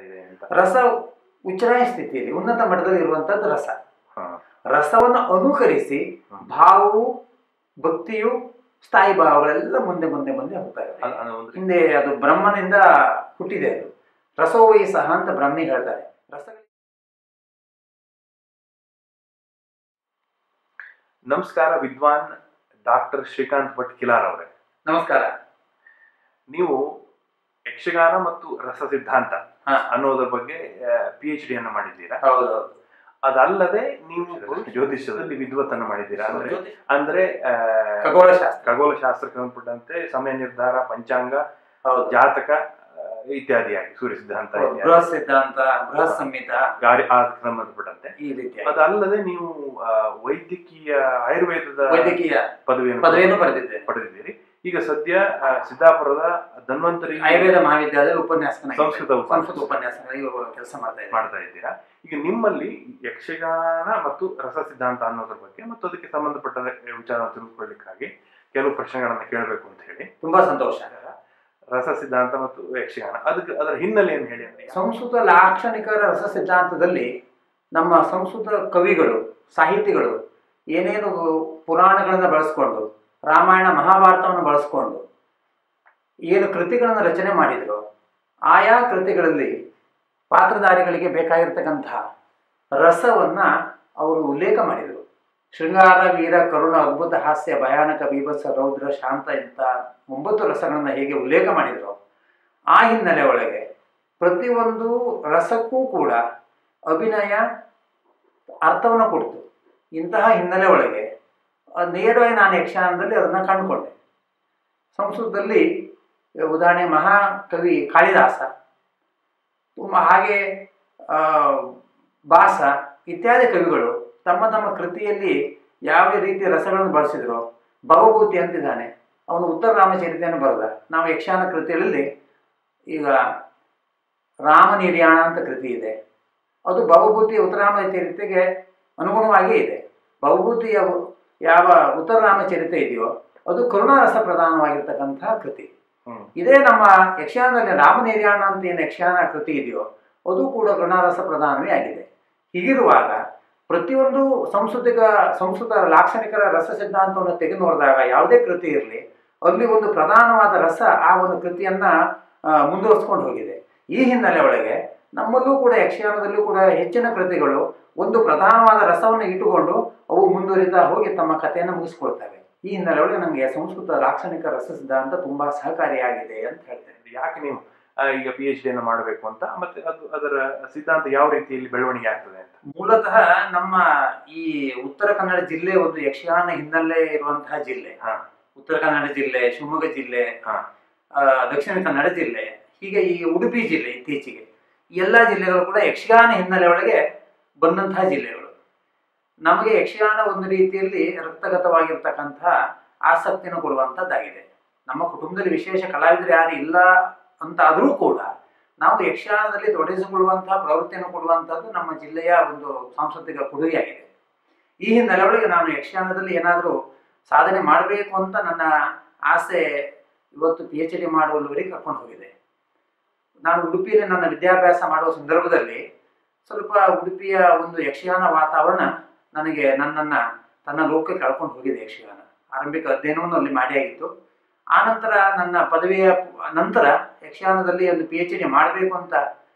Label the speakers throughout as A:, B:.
A: ಇದೆ ಅಂತ
B: ರಸ ಉಚ್ಚರಾಯ ಸ್ಥಿತಿಯಲ್ಲಿ ಉನ್ನತ ಮಟ್ಟದಲ್ಲಿ ಇರುವಂತದ್ದು ರಸ
A: ಹಾ.
B: ರಸವನ್ನು ಅನುಕರಿಸಿ
A: ಹ್ಮ್.
B: ಭಾವವು ಭಕ್ತಿಯು ಸ್ಥಾಯಿ ಭಾವಗಳೆಲ್ಲ ಮುಂದೆ ಮುಂದೆ ಮುಂದೆ ಹೋಗ್ತಾ
A: ಅದ್-
B: ಇವೆ
A: ಅದು ಒಂದು
B: ಹಿಂದೆ ಅದು ಬ್ರಹ್ಮನಿಂದ ಹುಟ್ಟಿದೆ ಅದು ರಸೋವೈ ಸಹ ಅಂತ ಬ್ರಹ್ಮಿ ಹೇಳ್ತಾರೆ ರಸ
A: ನಮಸ್ಕಾರ ವಿದ್ವಾನ್ ಡಾಕ್ಟರ್ ಶ್ರೀಕಾಂತ್ ಭಟ್ ಕಿಲಾರ್ ಅವರೇ
B: ನಮಸ್ಕಾರ
A: ನೀವು ಯಕ್ಷಗಾನ ಮತ್ತು ರಸ ಸಿದ್ಧಾಂತ
B: ಹಾ.
A: ಅನ್ನೋದ್ರ ಬಗ್ಗೆ ಪಿ ಎಚ್ ಡಿ ಅನ್ನು ಮಾಡಿದ್ದೀರಾ
B: ಹೌದು
A: ಅದಲ್ಲದೆ ನೀವು ಜ್ಯೋತಿಷ್ಯದಲ್ಲಿ ವಿದ್ವತ್ತನ್ನು ಮಾಡಿದ್ದೀರಾ ಅಂದ್ರೆ
B: ಹೌದು
A: ಅಂದ್ರೆ ಆ,
B: ಖಗೋಳಶಾಸ್ತ್ರ
A: ಖಗೋಳ ಶಾಸ್ತ್ರಕ್ಕೆ ಸಂಬಂಧಪಟ್ಟಂತೆ ಸಮಯ ನಿರ್ಧಾರ ಪಂಚಾಂಗ
B: ಹೌದು
A: ಜಾತಕ ಆ, ಇತ್ಯಾದಿಯಾಗಿ ಸೂರ್ಯ ಸಿದ್ಧಾಂತ
B: ಹೌದು.
A: ಇತ್ಯಾದಿ.
B: ಬೃಹತ್ ಸಿದ್ಧಾಂತ ಬೃಹತ್ ಸಂಹಿತ
A: ಗಾರಿ ಅದಕ್ಕೆ ಸಂಬಂಧಪಟ್ಟಂತೆ
B: ಈ ರೀತಿಯ
A: ಅದಲ್ಲದೆ ನೀವು ಆ, ವೈದ್ಯಕೀಯ ಆಯುರ್ವೇದದ
B: ವೈದ್ಯಕೀಯ
A: ಪದವಿಯನ್ನು
B: ಪದವಿಯನ್ನು ಪಡೆದಿದ್ದೇನೆ
A: ಪಡೆದಿದ್ದೀರಿ ಈಗ ಸದ್ಯ ಆ, ಸಿದ್ದಾಪುರದ ಧನ್ವಂತರಿ
B: ಆಯುರ್ವೇದ ಮಹಾವಿದ್ಯಾಲಯದಲ್ಲಿ ಉಪನ್ಯಾಸಕನಾಗಿ
A: ಸಂಸ್ಕೃತ ಉಪ-
B: ಸಂಸ್ಕೃತ ಉಪನ್ಯಾಸಕನಾಗಿ ಕೆಲಸ ಮಾಡ್ತಾ ಇದ್ದೇನೆ
A: ಮಾಡ್ತಾ ಇದ್ದೀರಾ ಈಗ ನಿಮ್ಮಲ್ಲಿ ಯಕ್ಷಗಾನ ಮತ್ತು ರಸ ಸಿದ್ಧಾಂತ ಅನ್ನೋದ್ರ ಬಗ್ಗೆ ಮತ್ತು ಅದಕ್ಕೆ ಸಂಬಂಧಪಟ್ಟ ವಿಚಾರವನ್ನು ತಿಳಿದುಕೊಳ್ಳಿಕ್ಕಾಗಿ ಕೆಲವು ಪ್ರಶ್ನೆಗಳನ್ನ ಕೇಳಬೇಕು ಅಂತ ಹೇಳಿ
B: ತುಂಬಾ ಸಂತೋಷ
A: ರಸ ಸಿದ್ಧಾಂತ ಮತ್ತು ಯಕ್ಷಗಾನ ಅದಕ್ಕೆ ಅದರ ಹಿನ್ನೆಲೆಯನ್ನು ಹೇಳಿ ಅಂದ್ರೆ
B: ಸಂಸ್ಕೃತ ಲಾಕ್ಷಣಿಕರ ರಸ ಸಿದ್ಧಾಂತದಲ್ಲಿ ನಮ್ಮ ಸಂಸ್ಕೃತ ಕವಿಗಳು ಸಾಹಿತಿಗಳು ಏನೇನು ಪುರಾಣಗಳನ್ನು ಬಳಸ್ಕೊಂಡು ರಾಮಾಯಣ ಮಹಾಭಾರತವನ್ನು ಬಳಸ್ಕೊಂಡು ಏನು ಕೃತಿಗಳನ್ನು ರಚನೆ ಮಾಡಿದ್ರು ಆಯಾ ಕೃತಿಗಳಲ್ಲಿ ಪಾತ್ರಧಾರಿಗಳಿಗೆ ಬೇಕಾಗಿರ್ತಕ್ಕಂತಹ ರಸವನ್ನ ಅವರು ಉಲ್ಲೇಖ ಮಾಡಿದರು ಶೃಂಗಾರ ವೀರ ಕರುಣ ಅದ್ಭುತ ಹಾಸ್ಯ ಭಯಾನಕ ಬೀಭತ್ಸ ರೌದ್ರ ಶಾಂತ ಇಂಥ ಒಂಬತ್ತು ರಸಗಳನ್ನು ಹೇಗೆ ಉಲ್ಲೇಖ ಮಾಡಿದರು ಆ ಹಿನ್ನೆಲೆ ಒಳಗೆ ಪ್ರತಿಯೊಂದು ರಸಕ್ಕೂ ಕೂಡ ಅಭಿನಯ ಅರ್ಥವನ್ನು ಕೊಡ್ತು ಇಂತಹ ಹಿನ್ನೆಲೆ ಒಳಗೆ ಅಹ್, ನೇರವಾಗಿ ನಾನು ಯಕ್ಷಗಾನದಲ್ಲಿ ಅದನ್ನು ಕಂಡುಕೊಂಡೆ ಸಂಸ್ಕೃತದಲ್ಲಿ ಉದಾಹರಣೆ ಮಹಾಕವಿ ಕಾಳಿದಾಸ ತುಂಬ ಹಾಗೆ ಆ, ಭಾಸ ಇತ್ಯಾದಿ ಕವಿಗಳು ತಮ್ಮ ತಮ್ಮ ಕೃತಿಯಲ್ಲಿ ಯಾವ ರೀತಿಯ ರಸಗಳನ್ನು ಬಳಸಿದ್ರು ಭವಭೂತಿ ಅಂತಿದ್ದಾನೆ ಅವನು ಉತ್ತರ ರಾಮಚರಿತೆಯನ್ನು ಬರೆದ ನಾವು ಯಕ್ಷಗಾನ ಕೃತಿಯಲ್ಲಿ ಈಗ ರಾಮನಿರ್ಯಾಣ ಅಂತ ಕೃತಿ ಇದೆ ಅದು ಭವಭೂತಿ ಉತ್ತರ ರಾಮಚರಿತೆಗೆ ಅನುಗುಣವಾಗಿಯೇ ಇದೆ ಭವಭೂತಿಯ ಯಾವ ಉತ್ತರ ರಾಮಚರಿತೆ ಇದೆಯೋ ಅದು ಕರುಣಾರಸ ಪ್ರಧಾನವಾಗಿರ್ತಕ್ಕಂತಹ ಕೃತಿ
A: ಹ್ಮ್.
B: ಇದೇ ನಮ್ಮ ಯಕ್ಷಗಾನದಲ್ಲಿ ರಾಮನಿರ್ಯಾಣ ಅಂತ ಏನು ಯಕ್ಷಗಾನ ಕೃತಿ ಇದೆಯೋ ಅದು ಕೂಡ ಕರುಣಾರಸ ಪ್ರಧಾನವೇ ಆಗಿದೆ ಹೀಗಿರುವಾಗ ಪ್ರತಿಯೊಂದು ಸಂಸ್ಕೃತಿಕ ಸಂಸ್ಕೃತ ಲಾಕ್ಷಣಿಕರ ರಸ ಸಿದ್ಧಾಂತವನ್ನು ತೆಗೆದು ನೋಡಿದಾಗ ಯಾವುದೇ ಕೃತಿ ಇರಲಿ ಅಲ್ಲಿ ಒಂದು ಪ್ರಧಾನವಾದ ರಸ ಆ ಒಂದು ಕೃತಿಯನ್ನ ಆ, ಮುಂದುವರಿಸ್ಕೊಂಡು ಹೋಗಿದೆ ಈ ಹಿನ್ನೆಲೆ ಒಳಗೆ ನಮ್ಮಲ್ಲೂ ಕೂಡ ಯಕ್ಷಗಾನದಲ್ಲೂ ಕೂಡ ಹೆಚ್ಚಿನ ಕೃತಿಗಳು ಒಂದು ಪ್ರಧಾನವಾದ ರಸವನ್ನು ಇಟ್ಟುಕೊಂಡು ಅವು ಮುಂದುವರಿತಾ ಹೋಗಿ ತಮ್ಮ ಕಥೆಯನ್ನು ಮುಗಿಸ್ಕೊಳ್ತವೆ ಈ ಹಿನ್ನೆಲೆ ಒಳಗೆ ನನಗೆ ಸಂಸ್ಕೃತ ಲಾಕ್ಷಣಿಕ ರಸ ಸಿದ್ಧಾಂತ ತುಂಬಾ ಸಹಕಾರಿಯಾಗಿದೆ ಅಂತ ಹೇಳ್ತೇನೆ
A: ಯಾಕೆ ನೀವು ಆ, ಈಗ ಪಿ ಎಚ್ ಡಿಯನ್ನು ಮಾಡಬೇಕು ಅಂತ ಮತ್ತೆ ಅದು ಅದರ ಸಿದ್ಧಾಂತ ಯಾವ ರೀತಿಯಲ್ಲಿ ಬೆಳವಣಿಗೆ ಆಗ್ತದೆ ಅಂತ
B: ಮೂಲತಃ ನಮ್ಮ ಈ ಉತ್ತರ ಕನ್ನಡ ಜಿಲ್ಲೆ ಒಂದು ಯಕ್ಷಗಾನ ಹಿನ್ನೆಲೆ ಇರುವಂತಹ ಜಿಲ್ಲೆ
A: ಹಾ.
B: ಉತ್ತರ ಕನ್ನಡ ಜಿಲ್ಲೆ ಶಿವಮೊಗ್ಗ ಜಿಲ್ಲೆ
A: ಹಾ.
B: ಆ, ದಕ್ಷಿಣ ಕನ್ನಡ ಜಿಲ್ಲೆ ಹೀಗೆ ಈ ಉಡುಪಿ ಜಿಲ್ಲೆ ಇತ್ತೀಚೆಗೆ ಈ ಎಲ್ಲ ಜಿಲ್ಲೆಗಳು ಕೂಡ ಯಕ್ಷಗಾನ ಹಿನ್ನೆಲೆ ಒಳಗೆ ಬಂದಂತಹ ಜಿಲ್ಲೆಗಳು ನಮಗೆ ಯಕ್ಷಗಾನ ಒಂದು ರೀತಿಯಲ್ಲಿ ರಕ್ತಗತವಾಗಿರ್ತಕ್ಕಂತಹ ಆಸಕ್ತಿಯನ್ನು ಕೊಡುವಂಥದ್ದಾಗಿದೆ ನಮ್ಮ ಕುಟುಂಬದಲ್ಲಿ ವಿಶೇಷ ಕಲಾವಿದರು ಯಾರು ಇಲ್ಲ ಅಂತ ಆದರೂ ಕೂಡ ನಾವು ಯಕ್ಷಗಾನದಲ್ಲಿ ತೊಡಗಿಸಿಕೊಳ್ಳುವಂತಹ ಪ್ರವೃತ್ತಿಯನ್ನು ಕೊಡುವಂಥದ್ದು ನಮ್ಮ ಜಿಲ್ಲೆಯ ಒಂದು ಸಾಂಸ್ಕೃತಿಕ ಕೊಡುಗೆಯಾಗಿದೆ ಈ ಹಿನ್ನೆಲೆ ಒಳಗೆ ನಾನು ಯಕ್ಷಗಾನದಲ್ಲಿ ಏನಾದರೂ ಸಾಧನೆ ಮಾಡಬೇಕು ಅಂತ ನನ್ನ ಆಸೆ ಇವತ್ತು ಪಿ ಎಚ್ ಡಿ ಮಾಡುವಲ್ಲಿವರೆಗೆ ಕರ್ಕೊಂಡು ಹೋಗಿದೆ ನಾನು ಉಡುಪಿಯಲ್ಲಿ ನನ್ನ ವಿದ್ಯಾಭ್ಯಾಸ ಮಾಡುವ ಸಂದರ್ಭದಲ್ಲಿ ಸ್ವಲ್ಪ ಉಡುಪಿಯ ಒಂದು ಯಕ್ಷಗಾನ ವಾತಾವರಣ ನನಗೆ ನನ್ನನ್ನು ತನ್ನ ಲೋಕಕ್ಕೆ ಕಳ್ಕೊಂಡು ಹೋಗಿದೆ ಯಕ್ಷಗಾನ ಆರಂಭಿಕ ಅಧ್ಯಯನವನ್ನು ಅಲ್ಲಿ ಮಾಡಿ ಆಗಿತ್ತು ಆ ನಂತರ ನನ್ನ ಪದವಿಯ ನಂತರ ಯಕ್ಷಗಾನದಲ್ಲಿ ಒಂದು ಪಿ ಎಚ್ ಡಿ ಮಾಡಬೇಕು ಅಂತ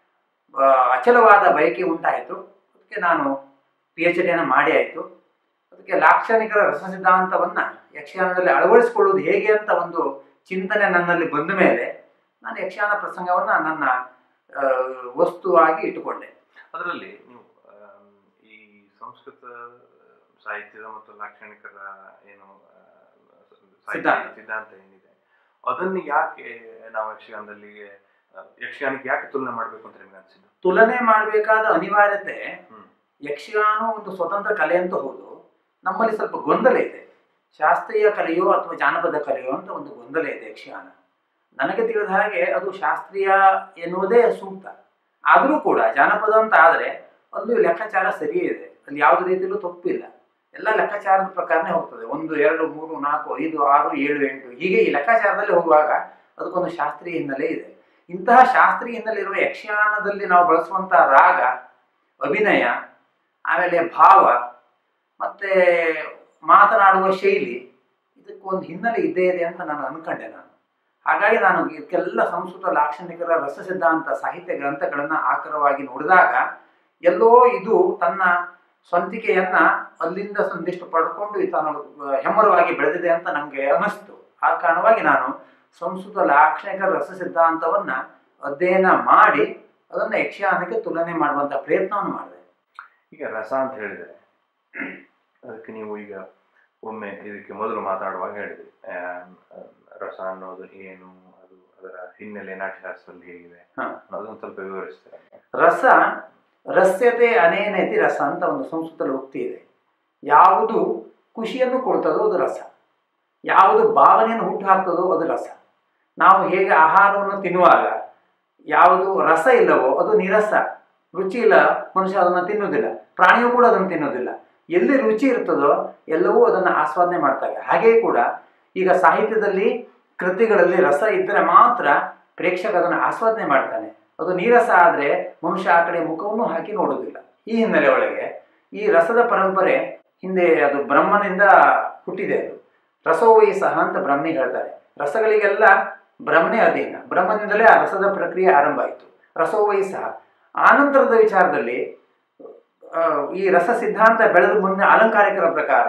B: ಆ, ಅಚಲವಾದ ಬಯಕೆ ಉಂಟಾಯಿತು ಅದಕ್ಕೆ ನಾನು ಪಿ ಎಚ್ ಡಿಯನ್ನು ಮಾಡಿ ಆಯಿತು ಅದಕ್ಕೆ ಲಾಕ್ಷಣಿಕರ ರಸ ಸಿದ್ಧಾಂತವನ್ನು ಯಕ್ಷಗಾನದಲ್ಲಿ ಅಳವಡಿಸಿಕೊಳ್ಳುವುದು ಹೇಗೆ ಅಂತ ಒಂದು ಚಿಂತನೆ ನನ್ನಲ್ಲಿ ಬಂದ ಮೇಲೆ ನಾನು ಯಕ್ಷಗಾನ ಪ್ರಸಂಗವನ್ನು ನನ್ನ ಆ, ವಸ್ತುವಾಗಿ ಇಟ್ಟುಕೊಂಡೆ
A: ಅದರಲ್ಲಿ ನೀವು ಆಮ್, ಈ ಸಂಸ್ಕೃತ ಸಾಹಿತ್ಯದ ಮತ್ತು ಲಾಕ್ಷಣಿಕರ ಏನು ಆ, ಸಾಹಿತ್ಯ
B: ಸಿದ್ಧಾಂತ.
A: ಸಿದ್ಧಾಂತ ಏನಿದೆ ಅದನ್ನು ಯಾಕೆ ನಾವು ಯಕ್ಷಗಾನದಲ್ಲಿ ಆ, ಯಕ್ಷಗಾನಕ್ಕೆ ಯಾಕೆ ತುಲನೆ ಮಾಡಬೇಕು ಅಂತ ನಿಮ್ಗೆ ಅನ್ಸಿದ್ದು
B: ತುಲನೆ ಮಾಡಬೇಕಾದ ಅನಿವಾರ್ಯತೆ
A: ಹ್ಮ್.
B: ಯಕ್ಷಗಾನ ಒಂದು ಸ್ವತಂತ್ರ ಕಲೆ ಅಂತ ಹೌದು ನಮ್ಮಲ್ಲಿ ಸ್ವಲ್ಪ ಗೊಂದಲ ಇದೆ ಶಾಸ್ತ್ರೀಯ ಕಲೆಯೋ ಅಥವಾ ಜಾನಪದ ಕಲೆಯೋ ಅಂತ ಒಂದು ಗೊಂದಲ ಇದೆ ಯಕ್ಷಗಾನ ನನಗೆ ತಿಳಿದ ಹಾಗೆ ಅದು ಶಾಸ್ತ್ರೀಯ ಎನ್ನುವುದೇ ಸೂಕ್ತ ಆದರೂ ಕೂಡ ಜಾನಪದ ಅಂತ ಆದರೆ ಅಲ್ಲಿ ಲೆಕ್ಕಾಚಾರ ಸರಿಯೇ ಇದೆ ಅಲ್ಲಿ ಯಾವುದೇ ರೀತಿಯಲ್ಲೂ ತಪ್ಪಿಲ್ಲ ಎಲ್ಲ ಲೆಕ್ಕಾಚಾರದ ಪ್ರಕಾರನೇ ಹೋಗ್ತದೆ ಒಂದು ಎರಡು ಮೂರು ನಾಲ್ಕು ಐದು ಆರು ಏಳು ಎಂಟು ಹೀಗೆ ಈ ಲೆಕ್ಕಾಚಾರದಲ್ಲಿ ಹೋಗುವಾಗ ಅದಕ್ಕೊಂದು ಶಾಸ್ತ್ರೀಯ ಹಿನ್ನೆಲೆ ಇದೆ ಇಂತಹ ಶಾಸ್ತ್ರೀಯ ಹಿನ್ನೆಲೆ ಇರುವ ಯಕ್ಷಗಾನದಲ್ಲಿ ನಾವು ಬಳಸುವಂತಹ ರಾಗ ಅಭಿನಯ ಆಮೇಲೆ ಭಾವ ಮತ್ತೆ ಮಾತನಾಡುವ ಶೈಲಿ ಇದಕ್ಕೊಂದು ಹಿನ್ನೆಲೆ ಇದ್ದೇ ಇದೆ ಅಂತ ನಾನು ಅನ್ಕೊಂಡೆ ನಾನು ಹಾಗಾಗಿ ನಾನು ಇದಕ್ಕೆಲ್ಲ ಸಂಸ್ಕೃತ ಲಾಕ್ಷಣಿಕರ ರಸ ಸಿದ್ಧಾಂತ ಸಾಹಿತ್ಯ ಗ್ರಂಥಗಳನ್ನ ಆಕರವಾಗಿ ನೋಡಿದಾಗ ಎಲ್ಲೋ ಇದು ತನ್ನ ಸ್ವಂತಿಕೆಯನ್ನ ಅಲ್ಲಿಂದ ಒಂದಿಷ್ಟು ಪಡ್ಕೊಂಡು ಇದು ತಾನು ಹೆಮ್ಮರವಾಗಿ ಬೆಳೆದಿದೆ ಅಂತ ನನಗೆ ಅನಿಸ್ತು ಆ ಕಾರಣವಾಗಿ ನಾನು ಸಂಸ್ಕೃತ ಲಾಕ್ಷಣಿಕರ ರಸ ಸಿದ್ಧಾಂತವನ್ನ ಅಧ್ಯಯನ ಮಾಡಿ ಅದನ್ನ ಯಕ್ಷಗಾನಕ್ಕೆ ತುಲನೆ ಮಾಡುವಂತ ಪ್ರಯತ್ನವನ್ನು ಮಾಡಿದೆ
A: ಈಗ ರಸ ಅಂತ ಹೇಳಿದರೆ ಅದಕ್ಕೆ ನೀವು ಈಗ ಒಮ್ಮೆ ಇದಕ್ಕೆ ಮೊದಲು ಮಾತಾಡುವಾಗ ಹೇಳಿದ್ರಿ ಆಮ್, ರಸ ಅನ್ನೋದು ಏನು ಅದು ಅದರ ಹಿನ್ನೆಲೆ ನಾಟ್ಯಶಾಸ್ತ್ರದಲ್ಲಿ ಹೇಗಿದೆ
B: ಹಾ.
A: ಅದೊಂದು ಸ್ವಲ್ಪ ವಿವರಿಸ್ತೀರಾ
B: ರಸ ರಸ್ಯತೆ ಅನೇನೈತಿ ರಸ ಅಂತ ಒಂದು ಸಂಸ್ಕೃತದಲ್ಲಿ ಉಕ್ತಿ ಇದೆ ಯಾವುದು ಖುಷಿಯನ್ನು ಕೊಡ್ತದೋ ಅದು ರಸ ಯಾವುದು ಭಾವನೆಯನ್ನು ಹುಟ್ಟು ಹಾಕ್ತದೋ ಅದು ರಸ ನಾವು ಹೇಗೆ ಆಹಾರವನ್ನು ತಿನ್ನುವಾಗ ಯಾವುದು ರಸ ಇಲ್ಲವೋ ಅದು ನಿರಸ ರುಚಿ ಇಲ್ಲ ಮನುಷ್ಯ ಅದನ್ನು ತಿನ್ನುವುದಿಲ್ಲ ಪ್ರಾಣಿಯೂ ಕೂಡ ಅದನ್ನು ತಿನ್ನೋದಿಲ್ಲ ಎಲ್ಲಿ ರುಚಿ ಇರ್ತದೋ ಎಲ್ಲವೂ ಅದನ್ನು ಆಸ್ವಾದನೆ ಮಾಡ್ತವೆ ಹಾಗೆಯೇ ಕೂಡ ಈಗ ಸಾಹಿತ್ಯದಲ್ಲಿ ಕೃತಿಗಳಲ್ಲಿ ರಸ ಇದ್ದರೆ ಮಾತ್ರ ಪ್ರೇಕ್ಷಕ ಅದನ್ನು ಆಸ್ವಾದನೆ ಮಾಡ್ತಾನೆ ಅದು ನೀರಸ ಆದರೆ ಮನುಷ್ಯ ಆ ಕಡೆ ಮುಖವನ್ನು ಹಾಕಿ ನೋಡೋದಿಲ್ಲ ಈ ಹಿನ್ನೆಲೆ ಒಳಗೆ ಈ ರಸದ ಪರಂಪರೆ ಹಿಂದೆ ಅದು ಬ್ರಹ್ಮನಿಂದ ಹುಟ್ಟಿದೆ ಅದು ರಸೋವೈ ಸಹ ಅಂತ ಬ್ರಹ್ಮಿ ಹೇಳ್ತಾರೆ ರಸಗಳಿಗೆಲ್ಲ ಬ್ರಹ್ಮನೇ ಅಧೀನ ಬ್ರಹ್ಮನಿಂದಲೇ ಆ ರಸದ ಪ್ರಕ್ರಿಯೆ ಆರಂಭ ಆಯಿತು ರಸೋವೈ ಸಹ ಆನಂತರದ ವಿಚಾರದಲ್ಲಿ ಆ, ಈ ರಸ ಸಿದ್ಧಾಂತ ಬೆಳೆದ ಮುಂದೆ ಅಲಂಕಾರಿಕರ ಪ್ರಕಾರ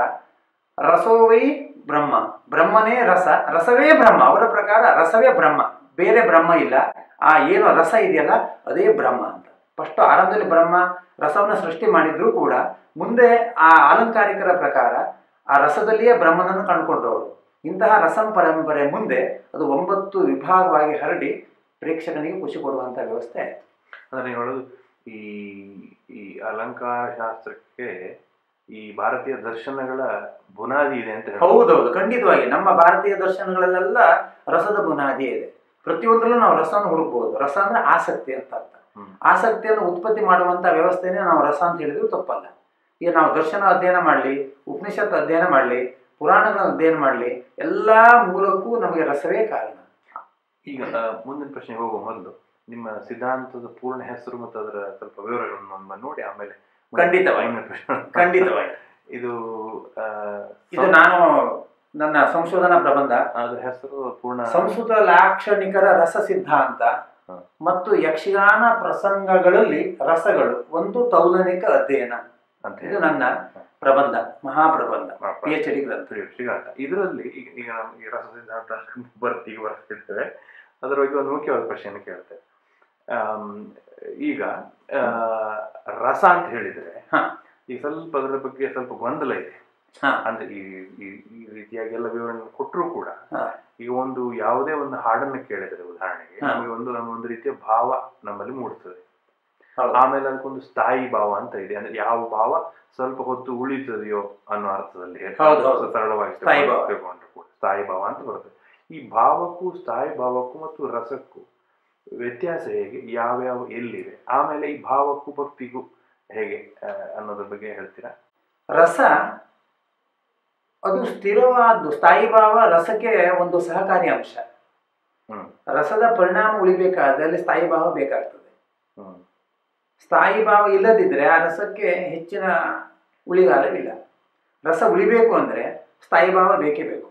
B: ರಸೋವೈ ಬ್ರಹ್ಮ ಬ್ರಹ್ಮನೇ ರಸ ರಸವೇ ಬ್ರಹ್ಮ ಅವರ ಪ್ರಕಾರ ರಸವೇ ಬ್ರಹ್ಮ ಬೇರೆ ಬ್ರಹ್ಮ ಇಲ್ಲ ಆ ಏನು ರಸ ಇದೆಯಲ್ಲ ಅದೇ ಬ್ರಹ್ಮ ಅಂತ ಫಸ್ಟ್ ಆರಂಭದಲ್ಲಿ ಬ್ರಹ್ಮ ರಸವನ್ನು ಸೃಷ್ಟಿ ಮಾಡಿದ್ರು ಕೂಡ ಮುಂದೆ ಆ ಅಲಂಕಾರಿಕರ ಪ್ರಕಾರ ಆ ರಸದಲ್ಲಿಯೇ ಬ್ರಹ್ಮನನ್ನು ಕಂಡುಕೊಂಡವರು ಇಂತಹ ರಸಂ ಪರಂಪರೆ ಮುಂದೆ ಅದು ಒಂಬತ್ತು ವಿಭಾಗವಾಗಿ ಹರಡಿ ಪ್ರೇಕ್ಷಕನಿಗೆ ಖುಷಿ ಕೊಡುವಂಥ ವ್ಯವಸ್ಥೆ ಆಯಿತು
A: ಅಂದ್ರೆ ನೀವು ಹೇಳೋದು ಈ ಈ ಅಲಂಕಾರ ಶಾಸ್ತ್ರಕ್ಕೆ ಈ ಭಾರತೀಯ ದರ್ಶನಗಳ ಬುನಾದಿ ಇದೆ ಅಂತ ಹೇಳಿ
B: ಹೌದೌದು ಖಂಡಿತವಾಗಿ ನಮ್ಮ ಭಾರತೀಯ ದರ್ಶನಗಳಲ್ಲೆಲ್ಲ ರಸದ ಬುನಾದಿ ಇದೆ ಪ್ರತಿಯೊಂದರಲ್ಲೂ ನಾವು ರಸವನ್ನು ಹುಡುಕ್ಬೋದು ರಸ ಅಂದ್ರೆ ಆಸಕ್ತಿ ಅಂತ ಅರ್ಥ
A: ಹ್ಮ್.
B: ಆಸಕ್ತಿಯನ್ನು ಉತ್ಪತ್ತಿ ಮಾಡುವಂತ ವ್ಯವಸ್ಥೆನೇ ನಾವು ರಸ ಅಂತ ಹೇಳಿದ್ರು ತಪ್ಪಲ್ಲ ಈಗ ನಾವು ದರ್ಶನ ಅಧ್ಯಯನ ಮಾಡಲಿ ಉಪನಿಷತ್ ಅಧ್ಯಯನ ಮಾಡಲಿ ಪುರಾಣಗಳ ಅಧ್ಯಯನ ಮಾಡಲಿ ಎಲ್ಲಾ ಮೂಲಕ್ಕೂ ನಮಗೆ ರಸವೇ ಕಾರಣ
A: ಈಗ ಆ, ಮುಂದಿನ ಪ್ರಶ್ನೆಗೆ ಹೋಗುವ ಮೊದಲು ನಿಮ್ಮ ಸಿದ್ಧಾಂತದ ಪೂರ್ಣ ಹೆಸರು ಮತ್ತು ಅದರ ಸ್ವಲ್ಪ ವಿವರಗಳನ್ನು ಒಮ್ಮೆ ನೋಡಿ ಆಮೇಲೆ
B: ಖಂಡಿತವಾಗಿ.
A: ಮುಂದಿನ ಪ್ರಶ್ನೆ.
B: ಖಂಡಿತವಾಗಿ
A: ಇದು ಆ,
B: ಇದು ನಾನು ನನ್ನ ಸಂಶೋಧನಾ ಪ್ರಬಂಧ
A: ಅದ್ರ ಹೆಸರು ಪೂರ್ಣ
B: ಸಂಸ್ಕೃತ ಲಾಕ್ಷಣಿಕರ ರಸ ಸಿದ್ಧಾಂತ
A: ಹ.
B: ಮತ್ತು ಯಕ್ಷಗಾನ ಪ್ರಸಂಗಗಳಲ್ಲಿ ರಸಗಳು ಒಂದು ತೌಲನಿಕ ಅಧ್ಯಯನ
A: ಅಂತ
B: ಇದು
A: ಹೇಳಿ
B: ನನ್ನ ಪ್ರಬಂಧ ಮಹಾಪ್ರಬಂಧ
A: ಆ,
B: ಪಿ ಎಚ್ ಡಿ ಗ್ರಂಥ
A: ಪ್ರಿಯ ಶ್ರೀಕಾಂತ ಇದರಲ್ಲಿ ಈಗ ಈಗ ನಮ್ಗೆ ರಸ ಸಿದ್ಧಾಂತ ಬರ್ತಿ ಈಗ ಬರ್ತಿರ್ತೇವೆ ಅದರ ಬಗ್ಗೆ ಒಂದು ಮುಖ್ಯವಾದ ಪ್ರಶ್ನೆಯನ್ನು ಕೇಳ್ತೇವೆ ಆಮ್, ಈಗ ಆ, ರಸ ಅಂತ ಹೇಳಿದ್ರೆ
B: ಹ.
A: ಈಗ ಸ್ವಲ್ಪ ಅದರ ಬಗ್ಗೆ ಸ್ವಲ್ಪ ಗೊಂದಲ ಇದೆ
B: ಹ.
A: ಅಂದ್ರೆ ಈ ಈ- ಈ ರೀತಿಯಾಗಿ ಎಲ್ಲ ವಿವರಣೆ ಕೊಟ್ಟರು ಕೂಡ
B: ಹ.
A: ಈಗ ಒಂದು ಯಾವುದೇ ಒಂದು ಹಾಡನ್ನು ಕೇಳಿದ್ರೆ ಉದಾಹರಣೆಗೆ
B: ಹ.
A: ನಮಗೆ ಒಂದು ನಮ್ಮ ಒಂದು ರೀತಿಯ ಭಾವ ನಮ್ಮಲ್ಲಿ ಮೂಡ್ತದೆ
B: ಹೌದು.
A: ಆಮೇಲೆ ಅದಕ್ಕೊಂದು ಸ್ಥಾಯಿ ಭಾವ ಅಂತ ಇದೆ ಅಂದ್ರೆ ಯಾವ ಭಾವ ಸ್ವಲ್ಪ ಹೊತ್ತು ಉಳಿತದೆಯೋ ಅನ್ನೋ ಅರ್ಥದಲ್ಲಿ
B: ಹೌದು, ಹೌದು.
A: ಸರಳವಾಗಿ
B: ಸ್ಥಾಯಿ ಭಾವ.
A: ತಿಳ್ಕೊಂಡ್ರು ಕೂಡ ಸ್ಥಾಯಿ ಭಾವ ಅಂತ ಬರ್ತದೆ ಈ ಭಾವಕ್ಕೂ ಸ್ಥಾಯಿ ಭಾವಕ್ಕೂ ಮತ್ತು ರಸಕ್ಕೂ ವ್ಯತ್ಯಾಸ ಹೇಗೆ ಯಾವ್ಯಾವ ಎಲ್ಲಿವೆ ಆಮೇಲೆ ಈ ಭಾವಕ್ಕೂ ಭಕ್ತಿಗೂ ಹೇಗೆ ಆ, ಅನ್ನೋದ್ರ ಬಗ್ಗೆ ಹೇಳ್ತೀರಾ
B: ರಸ ಅದು ಸ್ಥಿರವಾದ್ದು ಸ್ಥಾಯಿ ಭಾವ ರಸಕ್ಕೆ ಒಂದು ಸಹಕಾರಿ ಅಂಶ
A: ಹ್ಮ್
B: ರಸದ ಪರಿಣಾಮ ಉಳಿಬೇಕಾದ್ರೆ ಅಲ್ಲಿ ಸ್ಥಾಯಿ ಭಾವ ಬೇಕಾಗ್ತದೆ
A: ಹ್ಮ್
B: ಸ್ಥಾಯಿ ಭಾವ ಇಲ್ಲದಿದ್ರೆ ಆ ರಸಕ್ಕೆ ಹೆಚ್ಚಿನ ಉಳಿಗಾಲವಿಲ್ಲ ರಸ ಉಳಿಬೇಕು ಅಂದರೆ ಸ್ಥಾಯಿ ಭಾವ ಬೇಕೇ ಬೇಕು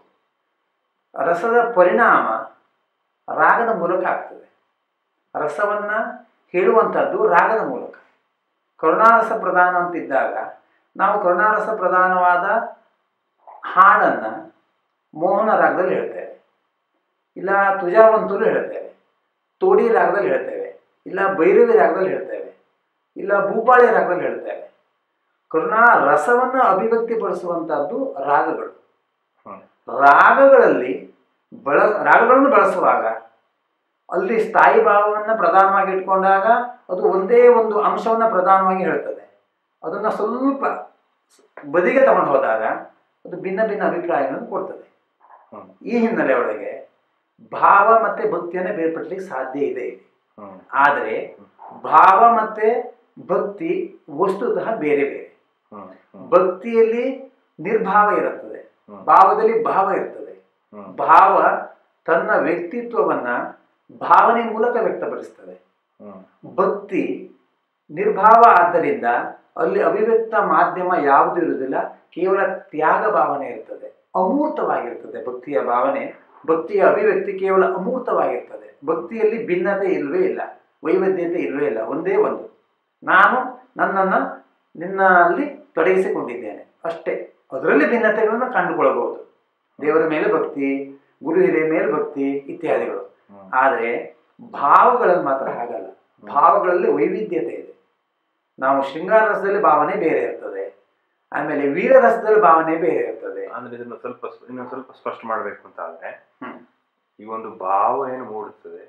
B: ರಸದ ಪರಿಣಾಮ ರಾಗದ ಮೂಲಕ ಆಗ್ತದೆ ರಸವನ್ನ ಹೇಳುವಂಥದ್ದು ರಾಗದ ಮೂಲಕ ಕರುಣಾರಸ ಪ್ರಧಾನ ಅಂತಿದ್ದಾಗ ನಾವು ಕರುಣಾರಸ ಪ್ರಧಾನವಾದ ಹಾಡನ್ನು ಮೋಹನ ರಾಗದಲ್ಲಿ ಹೇಳ್ತೇವೆ ಇಲ್ಲ ತುಜಾವಂತರು ಹೇಳ್ತೇವೆ ತೋಡಿ ರಾಗದಲ್ಲಿ ಹೇಳ್ತೇವೆ ಇಲ್ಲ ಭೈರವಿ ರಾಗದಲ್ಲಿ ಹೇಳ್ತೇವೆ ಇಲ್ಲ ಭೂಪಾಳಿ ರಾಗದಲ್ಲಿ ಹೇಳ್ತೇವೆ ಕರುಣಾ ರಸವನ್ನು ಅಭಿವ್ಯಕ್ತಿಪಡಿಸುವಂತಹದ್ದು ರಾಗಗಳು
A: ಹ್ಮ್.
B: ರಾಗಗಳಲ್ಲಿ ಬಳ ರಾಗಗಳನ್ನು ಬಳಸುವಾಗ ಅಲ್ಲಿ ಸ್ಥಾಯಿ ಭಾವವನ್ನು ಪ್ರಧಾನವಾಗಿ ಇಟ್ಕೊಂಡಾಗ ಅದು ಒಂದೇ ಒಂದು ಅಂಶವನ್ನು ಪ್ರಧಾನವಾಗಿ ಹೇಳ್ತದೆ ಅದನ್ನು ಸ್ವಲ್ಪ ಬದಿಗೆ ತಗೊಂಡು ಹೋದಾಗ ಅದು ಭಿನ್ನ ಭಿನ್ನ ಅಭಿಪ್ರಾಯಗಳನ್ನು ಕೊಡ್ತದೆ
A: ಹ್ಮ್.
B: ಈ ಹಿನ್ನೆಲೆ ಒಳಗೆ ಭಾವ ಮತ್ತೆ ಭಕ್ತಿಯನ್ನು ಬೇರ್ಪಡ್ಲಿಕ್ಕೆ ಸಾಧ್ಯ ಇದೆ ಇಲ್ಲಿ
A: ಹ್ಮ್
B: ಆದರೆ ಭಾವ ಮತ್ತೆ ಭಕ್ತಿ ವಸ್ತುತಃ ಬೇರೆ ಬೇರೆ
A: ಹ್ಮ್ ಹ್ಮ್
B: ಭಕ್ತಿಯಲ್ಲಿ ನಿರ್ಭಾವ ಇರುತ್ತದೆ
A: ಹ್ಮ್.
B: ಭಾವದಲ್ಲಿ ಭಾವ ಇರ್ತದೆ
A: ಹ್ಮ್
B: ಭಾವ ತನ್ನ ವ್ಯಕ್ತಿತ್ವವನ್ನ ಭಾವನೆ ಮೂಲಕ ವ್ಯಕ್ತಪಡಿಸ್ತದೆ
A: ಹ್ಮ್
B: ಭಕ್ತಿ ನಿರ್ಭಾವ ಆದ್ದರಿಂದ ಅಲ್ಲಿ ಅಭಿವ್ಯಕ್ತ ಮಾಧ್ಯಮ ಯಾವುದು ಇರುವುದಿಲ್ಲ ಕೇವಲ ತ್ಯಾಗ ಭಾವನೆ ಇರ್ತದೆ ಅಮೂರ್ತವಾಗಿರ್ತದೆ ಭಕ್ತಿಯ ಭಾವನೆ ಭಕ್ತಿಯ ಅಭಿವ್ಯಕ್ತಿ ಕೇವಲ ಅಮೂರ್ತವಾಗಿರ್ತದೆ ಭಕ್ತಿಯಲ್ಲಿ ಭಿನ್ನತೆ ಇಲ್ವೇ ಇಲ್ಲ ವೈವಿಧ್ಯತೆ ಇಲ್ವೇ ಇಲ್ಲ ಒಂದೇ ಒಂದು ನಾನು ನನ್ನನ್ನು ನಿನ್ನಲ್ಲಿ ತೊಡಗಿಸಿಕೊಂಡಿದ್ದೇನೆ ಅಷ್ಟೇ ಅದರಲ್ಲಿ ಭಿನ್ನತೆಗಳನ್ನು ಕಂಡುಕೊಳ್ಳಬಹುದು ದೇವರ ಮೇಲೆ ಭಕ್ತಿ ಗುರು ಹಿರಿಯ ಮೇಲೆ ಭಕ್ತಿ ಇತ್ಯಾದಿಗಳು
A: ಹ್ಮ್
B: ಆದರೆ ಭಾವಗಳಲ್ಲಿ ಮಾತ್ರ ಹಾಗಲ್ಲ ಭಾವಗಳಲ್ಲಿ ವೈವಿಧ್ಯತೆ ಇದೆ ನಾವು ಶೃಂಗಾರ ರಸದಲ್ಲಿ ಭಾವನೆ ಬೇರೆ ಇರ್ತದೆ ಆಮೇಲೆ ವೀರ ರಸದಲ್ಲಿ ಭಾವನೆ ಬೇರೆ ಇರ್ತದೆ
A: ಅಂದ್ರೆ ಇದನ್ನು ಸ್ವಲ್ಪ ಇನ್ನೊಂದು ಸ್ವಲ್ಪ ಸ್ಪಷ್ಟ ಮಾಡ್ಬೇಕು ಅಂತ ಆದ್ರೆ
B: ಹ್ಮ್.
A: ಈ ಒಂದು ಭಾವ ಏನು ಮೂಡುತ್ತದೆ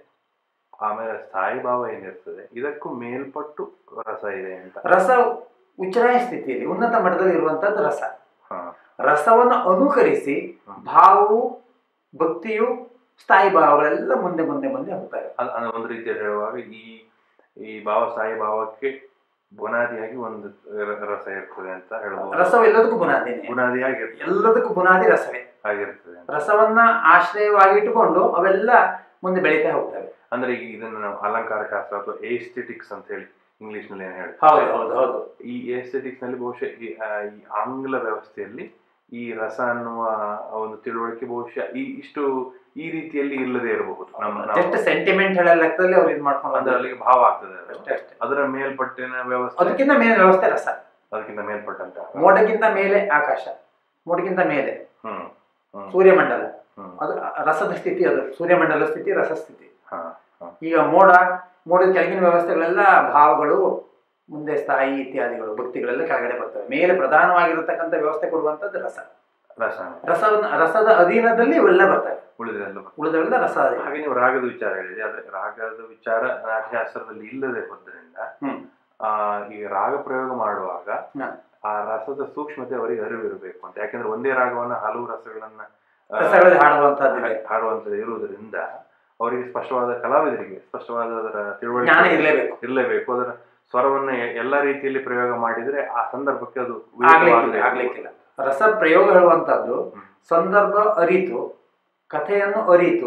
A: ಆಮೇಲೆ ಸ್ಥಾಯಿ ಭಾವ ಏನಿರ್ತದೆ ಇದಕ್ಕೂ ಮೇಲ್ಪಟ್ಟು ರಸ ಇದೆ ಅಂತ
B: ರಸ ಉಚ್ಚರಾಯ ಸ್ಥಿತಿಯಲ್ಲಿ ಉನ್ನತ ಮಟ್ಟದಲ್ಲಿ ಇರುವಂತದ್ದು ರಸ
A: ಹಾ
B: ರಸವನ್ನು ಅನುಕರಿಸಿ
A: ಹ್ಮ್.
B: ಭಾವವು ಭಕ್ತಿಯು ಸ್ಥಾಯಿ ಭಾವಗಳೆಲ್ಲ ಮುಂದೆ ಮುಂದೆ ಮುಂದೆ ಹೋಗ್ತವೆ
A: ಅದ್- ಅಂದ್ರೆ ಒಂದು ರೀತಿಯಲ್ಲಿ ಹೇಳುವಾಗ ಈ ಈ ಭಾವ ಸ್ಥಾಯಿ ಭಾವಕ್ಕೆ ಬುನಾದಿಯಾಗಿ ಒಂದು ರ- ರಸ ಇರ್ತದೆ ಅಂತ ಹೇಳ್ಬೋದು
B: ರಸವು ಎಲ್ಲದಕ್ಕೂ ಬುನಾದಿನೇ
A: ಬುನಾದಿಯಾಗಿ ಇರ್ತದೆ
B: ಎಲ್ಲದಕ್ಕೂ ಬುನಾದಿ ರಸವೇ
A: ಆಗಿರ್ತದೆ ಅಂತ.
B: ರಸವನ್ನ ಆಶ್ರಯವಾಗಿ ಇಟ್ಟುಕೊಂಡು ಅವೆಲ್ಲ ಮುಂದೆ ಬೆಳೀತಾ ಹೋಗ್ತವೆ
A: ಅಂದ್ರೆ ಈಗ ಇದನ್ನ ನಾವು ಅಲಂಕಾರ ಶಾಸ್ತ್ರ ಅಥವಾ ಏಸ್ಥೆಟಿಕ್ಸ್ ಅಂತ ಹೇಳಿ ಇಂಗ್ಲಿಷ್ ನಲ್ಲಿ ಏನು
B: ಹೌದು
A: ಹೇಳ್ತಾರೆ
B: ಹೌದು ಹೌದು
A: ಈ ಏಸ್ಥೆಟಿಕ್ಸ್ ನಲ್ಲಿ ಬಹುಶಃ ಈ ಆ, ಈ ಆಂಗ್ಲ ವ್ಯವಸ್ಥೆಯಲ್ಲಿ ಈ ರಸ ಅನ್ನುವ ಒಂದು ತಿಳುವಳಿಕೆ ಬಹುಶಃ ಈ ಇಷ್ಟು ಈ ರೀತಿಯಲ್ಲಿ ಇಲ್ಲದೆ ಇರಬಹುದು ನಮ್ಮ ನಮ್ಮ-
B: ಜಸ್ಟ್ ಸೆಂಟಿಮೆಂಟ್ ಹೇಳೋ ಲೆಕ್ಕದಲ್ಲಿ ಅವ್ರು ಇದು ಮಾಡ್ಕೊಂಡು
A: ಅಂದ್ರೆ
B: ಬಂದ್ರು.
A: ಅಲ್ಲಿಗೆ ಭಾವ ಆಗ್ತದೆ ಅದು.
B: ಅಷ್ಟೇ ಅಷ್ಟೇ
A: ಅದರ ಮೇಲ್ಪಟ್ಟಿನ ವ್ಯವಸ್ಥೆ
B: ಅದಕ್ಕಿಂತ ಮೇಲೆ ವ್ಯವಸ್ಥೆ ರಸ
A: ಅದಕ್ಕಿಂತ ಮೇಲ್ಪಟ್ಟಂತ
B: ಮೋಡಕ್ಕಿಂತ ಮೇಲೆ ಆಕಾಶ ಮೋಡಕ್ಕಿಂತ ಮೇಲೆ
A: ಹ್ಮ್ ಹ್ಮ್
B: ಸೂರ್ಯಮಂಡಲ
A: ಹ್ಮ್
B: ಅದು ರಸದ ಸ್ಥಿತಿ ಅದು ಸೂರ್ಯಮಂಡಲ ಸ್ಥಿತಿ ರಸ ಸ್ಥಿತಿ
A: ಹಾ ಹಾ
B: ಈಗ ಮೋಡ ಮೋಡದ ಕೆಳಗಿನ ವ್ಯವಸ್ಥೆಗಳೆಲ್ಲ ಭಾವಗಳು ಮುಂದೆ ಸ್ಥಾಯಿ ಇತ್ಯಾದಿಗಳು ಭಕ್ತಿಗಳೆಲ್ಲ ಕೆಳಗಡೆ ಬರ್ತವೆ ಮೇಲೆ ಪ್ರಧಾನವಾಗಿರತಕ್ಕಂಥ ವ್ಯವಸ್ಥೆ ಕೊಡುವಂಥದ್ದು ರಸ
A: ರಸ
B: ರಸವನ್ನ ರಸದ ಅಧೀನದಲ್ಲಿ ಇವೆಲ್ಲ ಬರ್ತವೆ
A: ಉಳಿದೆಲ್ಲ ಬರ್ತದೆ.
B: ಉಳಿದವೆಲ್ಲ ರಸ ಅಧೀನ
A: ಹಾಗೆ ನೀವು ರಾಗದ ವಿಚಾರ ಹೇಳಿದೆ ಆದ್ರೆ ರಾಗದ ವಿಚಾರ ನಾಟ್ಯಶಾಸ್ತ್ರದಲ್ಲಿ ಇಲ್ಲದೆ ಹೋದ್ರಿಂದ
B: ಹ್ಮ್.
A: ಆ ಈ ರಾಗ ಪ್ರಯೋಗ ಮಾಡುವಾಗ
B: ಹ.
A: ಆ ರಸದ ಸೂಕ್ಷ್ಮತೆ ಅವರಿಗೆ ಅರಿವಿರಬೇಕು ಅಂತ ಯಾಕಂದ್ರೆ ಒಂದೇ ರಾಗವನ್ನ ಹಲವು ರಸಗಳನ್ನ ಆ,
B: ರಸಗಳಲ್ಲಿ ಹಾಡುವಂತಹದ್ದಿದೆ
A: ಹಾ- ಹಾಡುವಂತದ್ದು ಇರುವುದರಿಂದ ಅವರಿಗೆ ಸ್ಪಷ್ಟವಾದ ಕಲಾವಿದರಿಗೆ ಸ್ಪಷ್ಟವಾದ ಅದರ ತಿಳುವಳಿಕೆ
B: ಜ್ಞಾನ ಇರಲೇಬೇಕು
A: ಇರಲೇಬೇಕು ಅದರ ಸ್ವರವನ್ನ ಎ- ಎಲ್ಲಾ ರೀತಿಯಲ್ಲಿ ಪ್ರಯೋಗ ಮಾಡಿದ್ರೆ ಆ ಸಂದರ್ಭಕ್ಕೆ ಅದು
B: ಆಗ್ಲಿಕ್ಕಿಲ್ಲ
A: ವಿರುದ್ಧವಾಗದೇ
B: ಆಗ್ಲಿಕ್ಕಿಲ್ಲ ರಸ ಪ್ರಯೋಗ ಹೇಳುವಂತಹದ್ದು
A: ಹ್ಮ್.
B: ಸಂದರ್ಭ ಅರಿತು ಕಥೆಯನ್ನು ಅರಿತು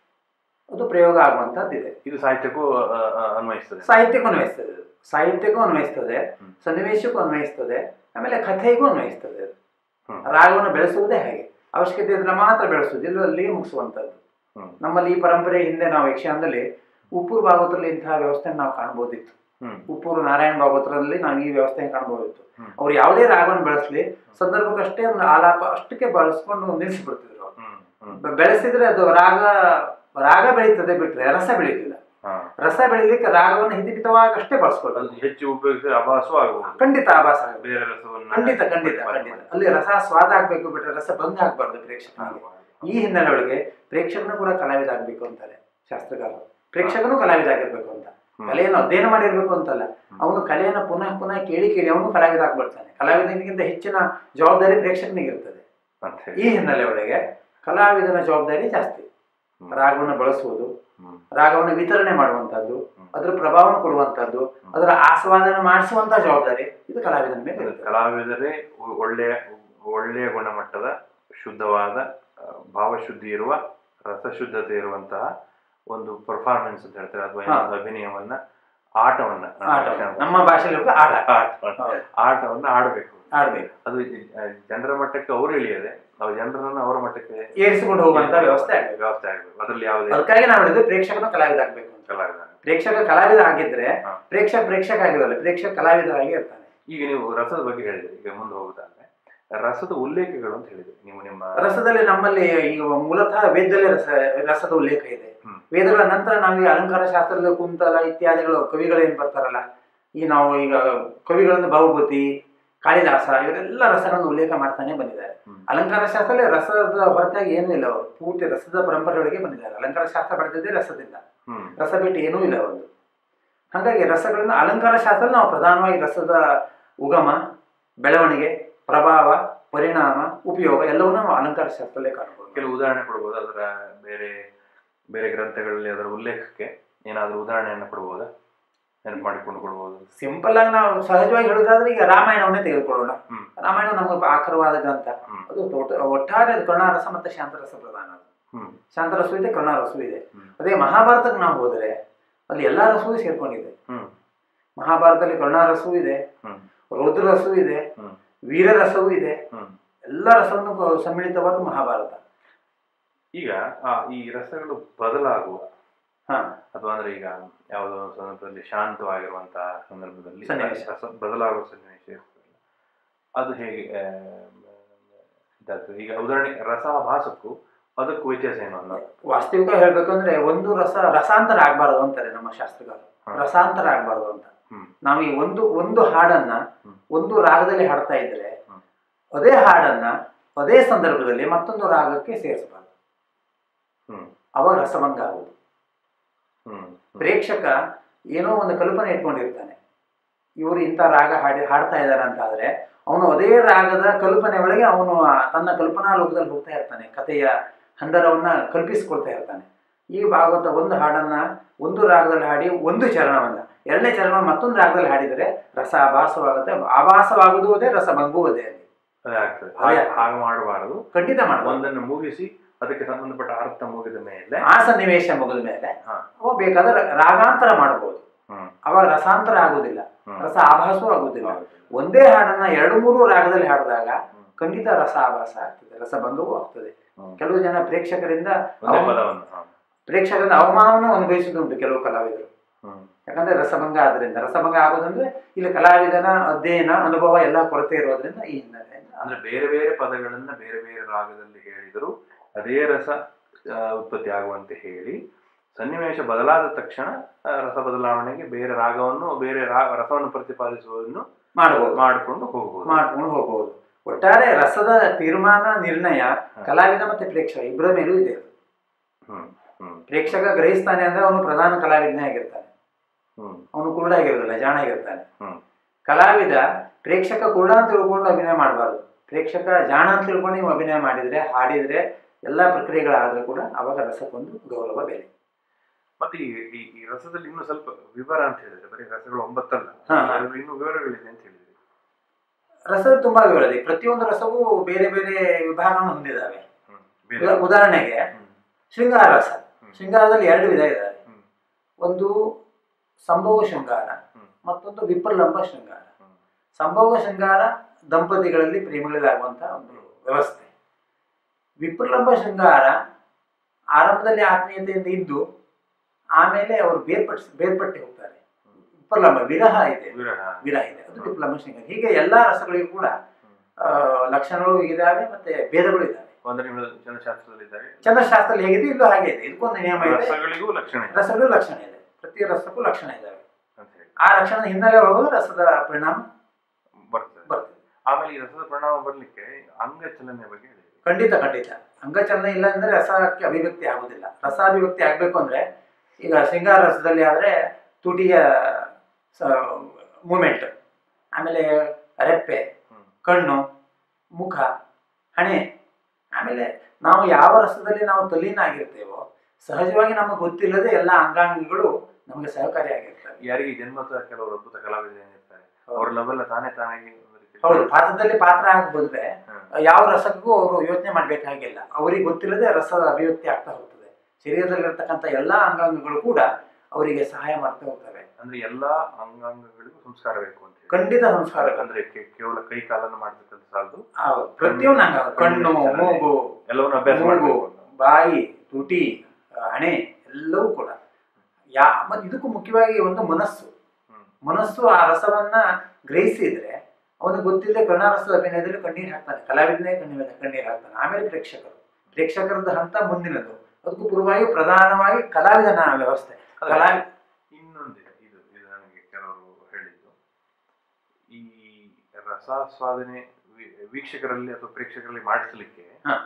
B: ಅದು ಪ್ರಯೋಗ ಆಗುವಂತಹದ್ದಿದೆ
A: ಇದು ಸಾಹಿತ್ಯಕ್ಕೂ ಆ, ಆ, ಅನ್ವಯಿಸ್ತದೆ
B: ಸಾಹಿತ್ಯಕ್ಕೂ ಅನ್ವಯಿಸ್ತದೆ ಅದು. ಸಾಹಿತ್ಯಕ್ಕೂ ಅನ್ವಯಿಸ್ತದೆ
A: ಹ್ಮ್.
B: ಸನ್ನಿವೇಶಕ್ಕೂ ಅನ್ವಯಿಸ್ತದೆ ಆಮೇಲೆ ಕಥೆಗೂ ಅನ್ವಯಿಸ್ತದೆ ಅದು.
A: ಹ್ಮ್.
B: ರಾಗವನ್ನು ಬೆಳೆಸುವುದೇ ಹಾಗೆ ಅವಶ್ಯಕತೆ ಇದ್ರೆ ಮಾತ್ರ ಬೆಳೆಸುವುದು ಇಲ್ಲ ಅಲ್ಲಿಗೆ ಮುಗಿಸುವಂಥದ್ದು
A: ಹ್ಮ್.
B: ನಮ್ಮಲ್ಲಿ ಈ ಪರಂಪರೆ ಹಿಂದೆ ನಾವು ಯಕ್ಷಗಾನದಲ್ಲಿ ಉಪ್ಪೂರು ಭಾಗವತರಲ್ಲಿ ಇಂತಹ ವ್ಯವಸ್ಥೆಯನ್ನು ನಾವು ಕಾಣ್ಬೋದಿತ್ತು
A: ಹ್ಮ್
B: ಉಪ್ಪೂರು ನಾರಾಯಣ ಭಾಗವತರಲ್ಲಿ ನಾವು ಈ ವ್ಯವಸ್ಥೆಯನ್ನು ಕಾಣ್ಬೋದಿತ್ತು
A: ಹ್ಮ್.
B: ಅವ್ರು ಯಾವುದೇ ರಾಗವನ್ನು ಬೆಳೆಸಲಿ ಸಂದರ್ಭಕ್ಕಷ್ಟೇ ಒಂದು ಆಲಾಪ ಅಷ್ಟಕ್ಕೆ ಬಳಸ್ಕೊಂಡು ನಿಲ್ಲಿಸ್ಬಿಡ್ತಿದ್ರು ಅವ್ರು.
A: ಹ್ಮ್ ಹ್ಮ್
B: ಬೆ- ಬೆಳೆಸಿದ್ರೆ ಅದು ರಾಗ ರಾಗ ಬೆಳೀತದೆ ಬಿಟ್ರೆ ರಸ ಬೆಳೀತಿಲ್ಲ
A: ಹಾ
B: ರಸ ಬೆಳೀಲಿಕ್ಕೆ ರಾಗವನ್ನು ಹಿತಮಿತವಾಗಷ್ಟೇ ಬಳಸ್ಕೊಳ್ಬೇಕು
A: ಅದು ಹೆಚ್ಚು ಉಪಯೋಗಿಸಿದ್ರೆ ಆಭಾಸೂ ಆಗಬಹುದು
B: ಖಂಡಿತ ಆಭಾಸ ಆಗುತ್ತೆ.
A: ಬೇರೆ ರಸವನ್ನ
B: ಖಂಡಿತ ಖಂಡಿತ ಖಂಡಿತ ಅಲ್ಲಿ ರಸ ಸ್ವಾದ ಆಗ್ಬೇಕು ಬಿಟ್ರೆ ರಸ ಭಂಗ ಆಗ್ಬಾರ್ದು ಪ್ರೇಕ್ಷಕನಿಗೆ ಈ ಹಿನ್ನೆಲೆ ಒಳಗೆ ಪ್ರೇಕ್ಷಕನು ಕೂಡ ಕಲಾವಿದ ಆಗ್ಬೇಕು ಅಂತಾರೆ ಶಾಸ್ತ್ರಕಾರರು ಪ್ರೇಕ್ಷಕನು ಕಲಾವಿದ ಆಗಿರ್ಬೇಕು ಅಂತ
A: ಹ್ಮ್.
B: ಕಲೆಯನ್ನು ಅಧ್ಯಯನ ಮಾಡಿರ್ಬೇಕು ಅಂತಲ್ಲ ಅವನು ಕಲೆಯನ್ನು ಪುನಃ ಪುನಃ ಕೇಳಿ ಕೇಳಿ ಅವನು ಕಲಾವಿದ ಆಗ್ಬಿಡ್ತಾನೆ ಕಲಾವಿದನಿಗಿಂತ ಹೆಚ್ಚಿನ ಜವಾಬ್ದಾರಿ ಪ್ರೇಕ್ಷಕನಿಗೆ ಇರ್ತದೆ
A: ಅಂತ ಹೇಳಿ.
B: ಈ ಹಿನ್ನೆಲೆ ಒಳಗೆ ಕಲಾವಿದನ ಜವಾಬ್ದಾರಿ ಜಾಸ್ತಿ
A: ಹ್ಮ್.
B: ರಾಗವನ್ನು ಬಳಸುವುದು
A: ಹ್ಮ್.
B: ರಾಗವನ್ನು ವಿತರಣೆ ಮಾಡುವಂತದ್ದು
A: ಹ್ಮ್.
B: ಅದರ ಪ್ರಭಾವವನ್ನು ಕೊಡುವಂತದ್ದು ಅದರ ಆಸ್ವಾದನ ಮಾಡಿಸುವಂತಹ ಜವಾಬ್ದಾರಿ ಇದು ಕಲಾವಿದನ ಮೇಲೆ
A: ಅದು
B: ಇರ್ತದೆ
A: ಕಲಾವಿದರೆ ಒ- ಒಳ್ಳೆಯ ಒಳ್ಳೆಯ ಗುಣಮಟ್ಟದ ಶುದ್ಧವಾದ ಆ, ಭಾವಶುದ್ಧಿ ಇರುವ ರಸಶುದ್ಧತೆ ಇರುವಂತಹ ಒಂದು ಪರ್ಫಾರ್ಮೆನ್ಸ್ ಅಂತ ಹೇಳ್ತಾರೆ ಅಥವಾ ಏನೋ
B: ಹಾ.
A: ಒಂದು ಅಭಿನಯವನ್ನ ಆಟವನ್ನ ನಮ್ಮ
B: ಆಟ
A: ಭಾಷೆ-
B: ನಮ್ಮ ಭಾಷೆಯಲ್ಲಿ ಹೇಳುವಾಗ ಆಟ
A: ಆಟ
B: ಹೌದು.
A: ಆಟವನ್ನ ಆಡಬೇಕು
B: ಆಡ್ಬೇಕು
A: ಅದು ಈ- ಆ, ಜನರ ಮಟ್ಟಕ್ಕೆ ಅವರು ಇಳಿಯದೆ ನಾವು ಜನರನ್ನ ಅವರ ಮಟ್ಟಕ್ಕೆ
B: ಏರಿಸಿಕೊಂಡು ಹೋಗುವಂತ ವ್ಯವಸ್ಥೆ ಆಗ್ಬೇಕು
A: ವ್ಯವಸ್ಥೆ ಆಗಬೇಕು ಅದರಲ್ಲಿ ಯಾವುದೇ
B: ಅದಕ್ಕಾಗಿ ನಾವು ಹೇಳಿದ್ವಿ ಪ್ರೇಕ್ಷಕನು ಕಲಾವಿದ ಆಗ್ಬೇಕು ಅಂತ
A: ಕಲಾವಿದ
B: ಪ್ರೇಕ್ಷಕ ಕಲಾವಿದ ಆಗಿದ್ರೆ
A: ಹಾ.
B: ಪ್ರೇಕ್ಷಕ ಪ್ರೇಕ್ಷಕ ಆಗಿರಲ್ಲ ಪ್ರೇಕ್ಷಕ ಕಲಾವಿದರಾಗಿ ಇರ್ತಾನೆ
A: ಈಗ ನೀವು ರಸದ ಬಗ್ಗೆ ಹೇಳಿದ್ರಿ ಈಗ ಮುಂದೆ ಹೋಗುದಾದ್ರೆ ರಸದ ಉಲ್ಲೇಖಗಳು ಅಂತ ಹೇಳಿದ್ರಿ ನೀವು ನಿಮ್ಮ
B: ರಸದಲ್ಲಿ ನಮ್ಮಲ್ಲಿ ಈಗ ಮೂಲತಃ ವೇದದಲ್ಲಿ ರಸ ರಸದ ಉಲ್ಲೇಖ ಇದೆ
A: ಹ್ಮ್.
B: ವೇದಗಳ ನಂತರ ನಾವು ಈ ಅಲಂಕಾರ ಶಾಸ್ತ್ರದ ಕುಂತಲ ಇತ್ಯಾದಿಗಳು ಕವಿಗಳೇನು ಬರ್ತಾರಲ್ಲ ಈ ನಾವು ಈಗ ಕವಿಗಳನ್ನು ಭವಭೂತಿ ಕಾಳಿದಾಸ ಇವರೆಲ್ಲ ರಸಗಳನ್ನು ಉಲ್ಲೇಖ ಮಾಡ್ತಾನೆ ಬಂದಿದ್ದಾರೆ
A: ಹ್ಮ್.
B: ಅಲಂಕಾರ ಶಾಸ್ತ್ರದಲ್ಲಿ ರಸದ ಹೊರತಾಗಿ ಏನೂ ಇಲ್ಲ ಅವರು ಪೂರ್ತಿ ರಸದ ಪರಂಪರೆಯೊಳಗೆ ಬಂದಿದ್ದಾರೆ ಅಲಂಕಾರ ಶಾಸ್ತ್ರ ಪಡೆದಿದ್ದೇ ರಸದಿಂದ
A: ಹ್ಮ್
B: ರಸ ಬಿಟ್ಟು ಏನೂ ಇಲ್ಲ ಒಂದು ಹಾಗಾಗಿ ರಸಗಳನ್ನ ಅಲಂಕಾರ ಶಾಸ್ತ್ರ ನಾವು ಪ್ರಧಾನವಾಗಿ ರಸದ ಉಗಮ ಬೆಳವಣಿಗೆ ಪ್ರಭಾವ ಪರಿಣಾಮ ಉಪಯೋಗ ಎಲ್ಲವನ್ನೂ ನಾವು ಅಲಂಕಾರ ಶಾಸ್ತ್ರದಲ್ಲೇ ಕಾಣಬಹುದು
A: ಕೆಲವು ಉದಾಹರಣೆ ಕೊಡ್ಬೋದು ಅದರ ಬೇರೆ ಬೇರೆ ಗ್ರಂಥಗಳಲ್ಲಿ ಅದರ ಉಲ್ಲೇಖಕ್ಕೆ ಏನಾದರೂ ಉದಾಹರಣೆಯನ್ನು ಕೊಡ್ಬೋದಾ ನೆನಪು ಮಾಡಿಕೊಂಡು ಕೊಡ್ಬೋದು
B: ಸಿಂಪಲ್ ಆಗಿ ನಾವು ಸಹಜವಾಗಿ ಹೇಳೋದಾದ್ರೆ ಈಗ ರಾಮಾಯಣವನ್ನೇ ತೆಗೆದುಕೊಳ್ಳೋಣ
A: ಹ್ಮ್.
B: ರಾಮಾಯಣ ನಮಗೆ ಆಕರವಾದ ಗ್ರಂಥ
A: ಹ್ಮ್.
B: ಅದು ತೋಟ ಒಟ್ಟಾರೆ ಅದು ಕರುಣಾರಸ ಮತ್ತು ಶಾಂತರಸ ಪ್ರಧಾನ ಅದು
A: ಹ್ಮ್
B: ಶಾಂತರಸು ಇದೆ ಕರುಣಾರಸು ಇದೆ
A: ಹ್ಮ್.
B: ಅದೇ ಮಹಾಭಾರತಕ್ಕೆ ನಾವು ಹೋದರೆ ಅಲ್ಲಿ ಎಲ್ಲ ರಸವೂ ಸೇರ್ಕೊಂಡಿದೆ
A: ಹ್ಮ್
B: ಮಹಾಭಾರತದಲ್ಲಿ ಕರುಣಾರಸವೂ ಇದೆ
A: ಹ್ಮ್
B: ರುದ್ರರಸವೂ ಇದೆ
A: ಹ್ಮ್
B: ವೀರರಸವೂ ಇದೆ
A: ಹ್ಮ್
B: ಎಲ್ಲ ರಸವನ್ನು ಕ- ಸಮ್ಮಿಳಿತವಾದ ಮಹಾಭಾರತ
A: ಈಗ ಆ, ಈ ರಸಗಳು ಬದಲಾಗುವ
B: ಹಾ
A: ಅಥವಾ ಅಂದ್ರೆ ಈಗ ಯಾವುದೋ ಒಂದು ಸಂದರ್ಭದಲ್ಲಿ ಶಾಂತವಾಗಿರುವಂತಹ ಸಂದರ್ಭದಲ್ಲಿ
B: ಸನ್ನಿವೇಶ.
A: ರಸ ಬದಲಾಗುವ ಸನ್ನಿವೇಶ ಇರ್ತದಲ್ಲ ಅದು ಹೇಗೆ ಆ, ಇದಾಗ್ತದೆ ಈಗ ಉದಾಹರಣೆ ರಸಾಭಾಸಕ್ಕೂ ಅದಕ್ಕೂ ವ್ಯತ್ಯಾಸ ಏನು ಅನ್ನೋದು
B: ವಾಸ್ತವಿಕ ಹೇಳ್ಬೇಕಂದ್ರೆ ಒಂದು ರಸ ರಸಾಂತರ ಆಗ್ಬಾರ್ದು ಅಂತಾರೆ ನಮ್ಮ ಶಾಸ್ತ್ರಗಾರರು
A: ಹಾ.
B: ರಸಾಂತರ ಆಗ್ಬಾರ್ದು ಅಂತ
A: ಹ್ಮ್.
B: ನಾವು ಈ ಒಂದು ಒಂದು ಹಾಡನ್ನ
A: ಹ್ಮ್.
B: ಒಂದು ರಾಗದಲ್ಲಿ ಹಾಡ್ತಾ ಇದ್ರೆ
A: ಹ್ಮ್.
B: ಅದೇ ಹಾಡನ್ನ ಅದೇ ಸಂದರ್ಭದಲ್ಲಿ ಮತ್ತೊಂದು ರಾಗಕ್ಕೆ ಸೇರಿಸಬಾರ್ದು
A: ಹ್ಮ್
B: ಅವಾಗ ರಸಭಂಗ ಆಗುವುದು
A: ಹ್ಮ್
B: ಪ್ರೇಕ್ಷಕ ಏನೋ ಒಂದು ಕಲ್ಪನೆ ಇಟ್ಕೊಂಡಿರ್ತಾನೆ ಇವರು ಇಂಥ ರಾಗ ಹಾಡಿ ಹಾಡ್ತಾ ಇದ್ದಾರೆ ಅಂತ ಆದ್ರೆ ಅವನು ಅದೇ ರಾಗದ ಕಲ್ಪನೆ ಒಳಗೆ ಅವನು ಆ ತನ್ನ ಕಲ್ಪನಾ ಲೋಕದಲ್ಲಿ ಹೋಗ್ತಾ ಇರ್ತಾನೆ ಕಥೆಯ ಹಂದರವನ್ನ ಕಲ್ಪಿಸ್ಕೊಳ್ತಾ ಇರ್ತಾನೆ ಈ ಭಾಗವತ ಒಂದು ಹಾಡನ್ನ ಒಂದು ರಾಗದಲ್ಲಿ ಹಾಡಿ ಒಂದು ಚರಣವನ್ನ ಎರಡನೇ ಚರಣವನ್ನು ಮತ್ತೊಂದು ರಾಗದಲ್ಲಿ ಹಾಡಿದರೆ ರಸ ಆಭಾಸವಾಗುತ್ತೆ ಆಭಾಸವಾಗುವುದೇ ರಸ ಭಂಗುವುದೇ ಅಲ್ಲಿ
A: ಅದೇ ಆಗ್ತದೆ
B: ಅದೇ
A: ಹಾಗೆ-
B: ಆಗ್ತದೆ.
A: ಹಾಗೆ ಮಾಡಬಾರದು
B: ಖಂಡಿತ ಮಾಡ್ಬೋದು
A: ಒಂದನ್ನು ಮುಗಿಸಿ ಅದಕ್ಕೆ ಸಂಬಂಧಪಟ್ಟ ಅರ್ಥ ಮುಗಿದ ಮೇಲೆ
B: ಆ ಸನ್ನಿವೇಶ ಮುಗಿದ ಮೇಲೆ
A: ಹಾ.
B: ಅವ ಬೇಕಾದ್ರೆ ರಾಗಾಂತರ ಮಾಡಬಹುದು
A: ಹ್ಮ್
B: ಅವಾಗ ರಸಾಂತರ ಆಗುದಿಲ್ಲ
A: ಹ್ಮ್.
B: ರಸ ಆಭಾಸವೂ ಆಗುದಿಲ್ಲ
A: ಹೌದು.
B: ಒಂದೇ ಹಾಡನ್ನ ಎರಡು ಮೂರು ರಾಗದಲ್ಲಿ ಹಾಡಿದಾಗ
A: ಹ್ಮ್.
B: ಖಂಡಿತ ರಸ ಆಭಾಸ ಆಗ್ತದೆ ರಸಭಂಗವೂ ಆಗ್ತದೆ
A: ಹ್ಮ್.
B: ಕೆಲವು ಜನ ಪ್ರೇಕ್ಷಕರಿಂದ
A: ಒಂದೇ
B: ಅವಮ-
A: ಪದವನ್ನು ಹಾ.
B: ಪ್ರೇಕ್ಷಕರಿಂದ ಅವಮಾನವನ್ನು ಅನುಭವಿಸುವುದುಂಟು ಕೆಲವು ಕಲಾವಿದರು
A: ಹ್ಮ್
B: ಯಾಕಂದ್ರೆ ರಸಭಂಗ ಆದ್ರಿಂದ ರಸಭಂಗ ಆಗೋದಂದ್ರೆ ಇಲ್ಲಿ ಕಲಾವಿದನ ಅಧ್ಯಯನ ಅನುಭವ ಎಲ್ಲ ಕೊರತೆ ಇರೋದ್ರಿಂದ ಈ ಹಿನ್ನೆಲೆಯಿಂದ
A: ಅಂದ್ರೆ ಬೇರೆ ಬೇರೆ ಪದಗಳನ್ನ ಬೇರೆ ಬೇರೆ ರಾಗದಲ್ಲಿ ಹೇಳಿದರು ಅದೇ ರಸ ಆ, ಉತ್ಪತ್ತಿ ಆಗುವಂತೆ ಹೇಳಿ ಸನ್ನಿವೇಶ ಬದಲಾದ ತಕ್ಷಣ ಆ, ರಸ ಬದಲಾವಣೆಗೆ ಬೇರೆ ರಾಗವನ್ನು ಬೇರೆ ರಾ- ರಸವನ್ನು ಪ್ರತಿಪಾದಿಸುವುದನ್ನು
B: ಮಾಡಬಹುದು
A: ಮಾಡಿಕೊಂಡು ಹೋಗಬಹುದು
B: ಮಾಡ್ಕೊಂಡು ಹೋಗಬಹುದು ಒಟ್ಟಾರೆ ರಸದ ತೀರ್ಮಾನ ನಿರ್ಣಯ ಕಲಾವಿದ ಮತ್ತೆ ಪ್ರೇಕ್ಷಕ ಇಬ್ಬರ ಮೇಲೂ ಇದೆ ಅದು.
A: ಹ್ಮ್ ಹ್ಮ್
B: ಪ್ರೇಕ್ಷಕ ಗ್ರಹಿಸ್ತಾನೆ ಅಂದ್ರೆ ಅವನು ಪ್ರಧಾನ ಕಲಾವಿದನೇ ಆಗಿರ್ತಾನೆ
A: ಹ್ಮ್
B: ಅವನು ಕುರುಡಾಗಿರೋದಿಲ್ಲ ಜಾಣ ಆಗಿರ್ತಾನೆ
A: ಹ್ಮ್
B: ಕಲಾವಿದ ಪ್ರೇಕ್ಷಕ ಕುರುಡ ಅಂತ ತಿಳ್ಕೊಂಡು ಅಭಿನಯ ಮಾಡಬಾರ್ದು ಪ್ರೇಕ್ಷಕ ಜಾಣ ಅಂತ ತಿಳ್ಕೊಂಡು ನೀವು ಅಭಿನಯ ಮಾಡಿದ್ರೆ ಹಾಡಿದ್ರೆ ಎಲ್ಲ ಪ್ರಕ್ರಿಯೆಗಳಾದ್ರೂ ಕೂಡ ಅವಾಗ ರಸಕ್ಕೊಂದು ಗೌರವ ಬೆಲೆ
A: ಮತ್ತೆ ಈ ಈ- ಈ ರಸದಲ್ಲಿ ಇನ್ನೂ ಸ್ವಲ್ಪ ವಿವರ ಅಂತ ಹೇಳಿದ್ರೆ ಬರೀ ರಸಗಳು ಒಂಬತ್ತಲ್ಲ
B: ಹಾ.
A: ಅದ್ರಲ್ಲಿ ಇನ್ನೂ ವಿವರಗಳಿದೆ ಅಂತ ಹೇಳಿದ್ರಿ
B: ರಸದ ತುಂಬಾ ವಿವರ ಇದೆ ಪ್ರತಿಯೊಂದು ರಸವೂ ಬೇರೆ ಬೇರೆ ವಿಭಾಗವನ್ನು ಹೊಂದಿದ್ದಾವೆ
A: ಹ್ಮ್ ಬೇರೆ
B: ಉದಾ- ಉದಾಹರಣೆಗೆ
A: ಹ್ಮ್
B: ಶೃಂಗಾರ ರಸ
A: ಹ್ಮ್.
B: ಶೃಂಗಾರದಲ್ಲಿ ಎರಡು ವಿಧ ಇದ್ದಾವೆ
A: ಹ್ಮ್
B: ಒಂದು ಸಂಭೋಗ ಶೃಂಗಾರ
A: ಹ್ಮ್.
B: ಮತ್ತೊಂದು ವಿಪ್ರಲಂಬ ಶೃಂಗಾರ
A: ಹ್ಮ್.
B: ಸಂಭೋಗ ಶೃಂಗಾರ ದಂಪತಿಗಳಲ್ಲಿ ಪ್ರೇಮಿಗಳಾಗುವಂತಹ ಒಂದು ವ್ಯವಸ್ಥೆ ವಿಪ್ರಲಂಬ ಶೃಂಗಾರ ಆರಂಭದಲ್ಲಿ ಆತ್ಮೀಯತೆಯಿಂದ ಇದ್ದು ಆಮೇಲೆ ಅವರು ಬೇರ್ಪಡಿಸಿ ಬೇರ್ಪಟ್ಟು ಹೋಗ್ತಾರೆ ವಿಪ್ರಲಂಬ ವಿರಹ ಇದೆ
A: ವಿರಹ
B: ವಿರಹ ಇದೆ ಅದು ವಿಪ್ರಲಂಬ ಶೃಂಗಾರ ಹೀಗೆ ಎಲ್ಲಾ ರಸಗಳಿಗೂ ಕೂಡ ಆ, ಲಕ್ಷಣಗಳು ಇದಾವೆ ಮತ್ತೆ ಭೇದಗಳು ಇದ್ದಾವೆ
A: ಅಂದ್ರೆ ನೀವು ಜನಶಾಸ್ತ್ರದಲ್ಲಿದ್ದಾರೆ
B: ಚಂದ್ರಶಾಸ್ತ್ರದಲ್ಲಿ ಹೇಗಿದೆ ಇಲ್ಲೂ ಹಾಗೆ ಇದೆ ಇದಕ್ಕೊಂದು ನಿಯಮ ಇದೆ
A: ರಸಗಳಿಗೂ ಲಕ್ಷಣ ಇದೆ
B: ರಸಗಳು ಲಕ್ಷಣ ಇದೆ ಪ್ರತಿ ರಸಕ್ಕೂ ಲಕ್ಷಣ ಇದ್ದಾವೆ
A: ಅಂತ ಹೇಳಿ
B: ಆ ಲಕ್ಷಣದ ಹಿನ್ನೆಲೆ ಒಳಗೆ ರಸದ ಪರಿಣಾಮ
A: ಬರ್ತದೆ
B: ಬರ್ತದೆ
A: ಆಮೇಲೆ ಈ ರಸದ ಪರಿಣಾಮ ಬರ್ಲಿಕ್ಕೆ ಅಂಗಚಲನೆ ಬಗ್ಗೆ ಹೇಳಿದ್ರಿ
B: ಖಂಡಿತ ಖಂಡಿತ ಅಂಗಚಲನ ಇಲ್ಲ ಅಂದ್ರೆ ರಸಕ್ಕೆ ಅಭಿವ್ಯಕ್ತಿ ಆಗುದಿಲ್ಲ ರಸಾಭಿವ್ಯಕ್ತಿ ಆಗ್ಬೇಕು ಅಂದ್ರೆ ಈಗ ಶೃಂಗಾರ ರಸದಲ್ಲಿ ಆದ್ರೆ ತುಟಿಯ ಮೂಮೆಂಟ್ ಆಮೇಲೆ ರೆಪ್ಪೆ
A: ಹ್ಮ್.
B: ಕಣ್ಣು ಮುಖ ಹಣೆ ಆಮೇಲೆ ನಾವು ಯಾವ ರಸದಲ್ಲಿ ನಾವು ತಲ್ಲೀನ ಆಗಿರ್ತೇವೋ ಸಹಜವಾಗಿ ನಮಗೆ ಗೊತ್ತಿಲ್ಲದೆ ಎಲ್ಲ ಅಂಗಾಂಗಗಳು ನಮಗೆ ಸಹಕಾರಿಯಾಗಿರ್ತವೆ
A: ಯಾರಿಗೆ ಜನ್ಮದ ಕೆಲವರು ಅದ್ಭುತ ಕಲಾವಿದರು ಏನಿರ್ತಾರೆ ಅವ್ರ ಲೆವೆಲ್ಲ ತಾನೇ ತಾನಾಗಿ ಒಂದು ರೀತಿ
B: ಹೌದು ಪಾತ್ರದಲ್ಲಿ ಪಾತ್ರ ಆಗಿ ಹೋದ್ರೆ
A: ಹ್ಮ್.
B: ಯಾವ ರಸಕ್ಕೂ ಅವರು ಯೋಚನೆ ಮಾಡ್ಬೇಕಾಗಿಲ್ಲ ಅವರಿಗೆ ಗೊತ್ತಿಲ್ಲದೆ ರಸದ ಅಭಿವ್ಯಕ್ತಿ ಆಗ್ತಾ ಹೋಗ್ತದೆ ಶರೀರದಲ್ಲಿರ್ತಕ್ಕಂಥ ಎಲ್ಲಾ ಅಂಗಾಂಗಗಳು ಕೂಡ ಅವರಿಗೆ ಸಹಾಯ ಮಾಡ್ತಾ ಹೋಗ್ತವೆ
A: ಅಂದ್ರೆ ಎಲ್ಲಾ ಅಂಗಾಂಗಗಳಿಗೂ ಸಂಸ್ಕಾರ ಬೇಕು ಅಂತ ಹೇಳಿ
B: ಖಂಡಿತ ಸಂಸ್ಕಾರ
A: ಅಂದ್ರೆ ಕೇ- ಕೇವಲ ಕೈ ಕಾಲನ್ನು ಮಾಡ್ತಕ್ಕಂಥ ಸಾಲದು
B: ಹೌದು. ಪ್ರತಿಯೊಂದು ಅಂಗ ಕಣ್ಣು ಮೂಗು
A: ಎಲ್ಲವನ್ನು ಅಭ್ಯಾಸ
B: ಮೂಗು
A: ಮಾಡಬೇಕು
B: ಬಾಯಿ ತುಟಿ ಆ, ಹಣೆ ಎಲ್ಲವೂ ಕೂಡ ಯಾ ಮತ್ತೆ ಇದಕ್ಕೂ ಮುಖ್ಯವಾಗಿ ಒಂದು ಮನಸ್ಸು
A: ಹ್ಮ್.
B: ಮನಸ್ಸು ಆ ರಸವನ್ನ ಗ್ರಹಿಸಿದ್ರೆ ಅವನಿಗೆ ಗೊತ್ತಿಲ್ಲದೆ ಕರುಣಾರಸದ ಅಭಿನಯದಲ್ಲಿ ಕಣ್ಣೀರು ಹಾಕ್ತಾನೆ ಕಲಾವಿದನೇ ಕಣ್ಣೀರ್ ಕಣ್ಣೀರು ಹಾಕ್ತಾನೆ ಆಮೇಲೆ ಪ್ರೇಕ್ಷಕರು ಪ್ರೇಕ್ಷಕರದ ಹಂತ ಮುಂದಿನದು ಅದಕ್ಕೂ ಪೂರ್ವವಾಗಿ ಪ್ರಧಾನವಾಗಿ ಕಲಾವಿದನ ವ್ಯವಸ್ಥೆ
A: ಅದೇ.
B: ಕಲಾವಿ
A: ಇನ್ನೊಂದಿದೆ ಇದು ಇದು ನನಗೆ ಕೆಲವರು ಹೇಳಿದ್ದು ಈ ರಸಾಸ್ವಾದನೆ ವೀ- ವೀಕ್ಷಕರಲ್ಲಿ ಅಥವಾ ಪ್ರೇಕ್ಷಕರಲ್ಲಿ ಮಾಡಿಸಲಿಕ್ಕೆ
B: ಹಾ.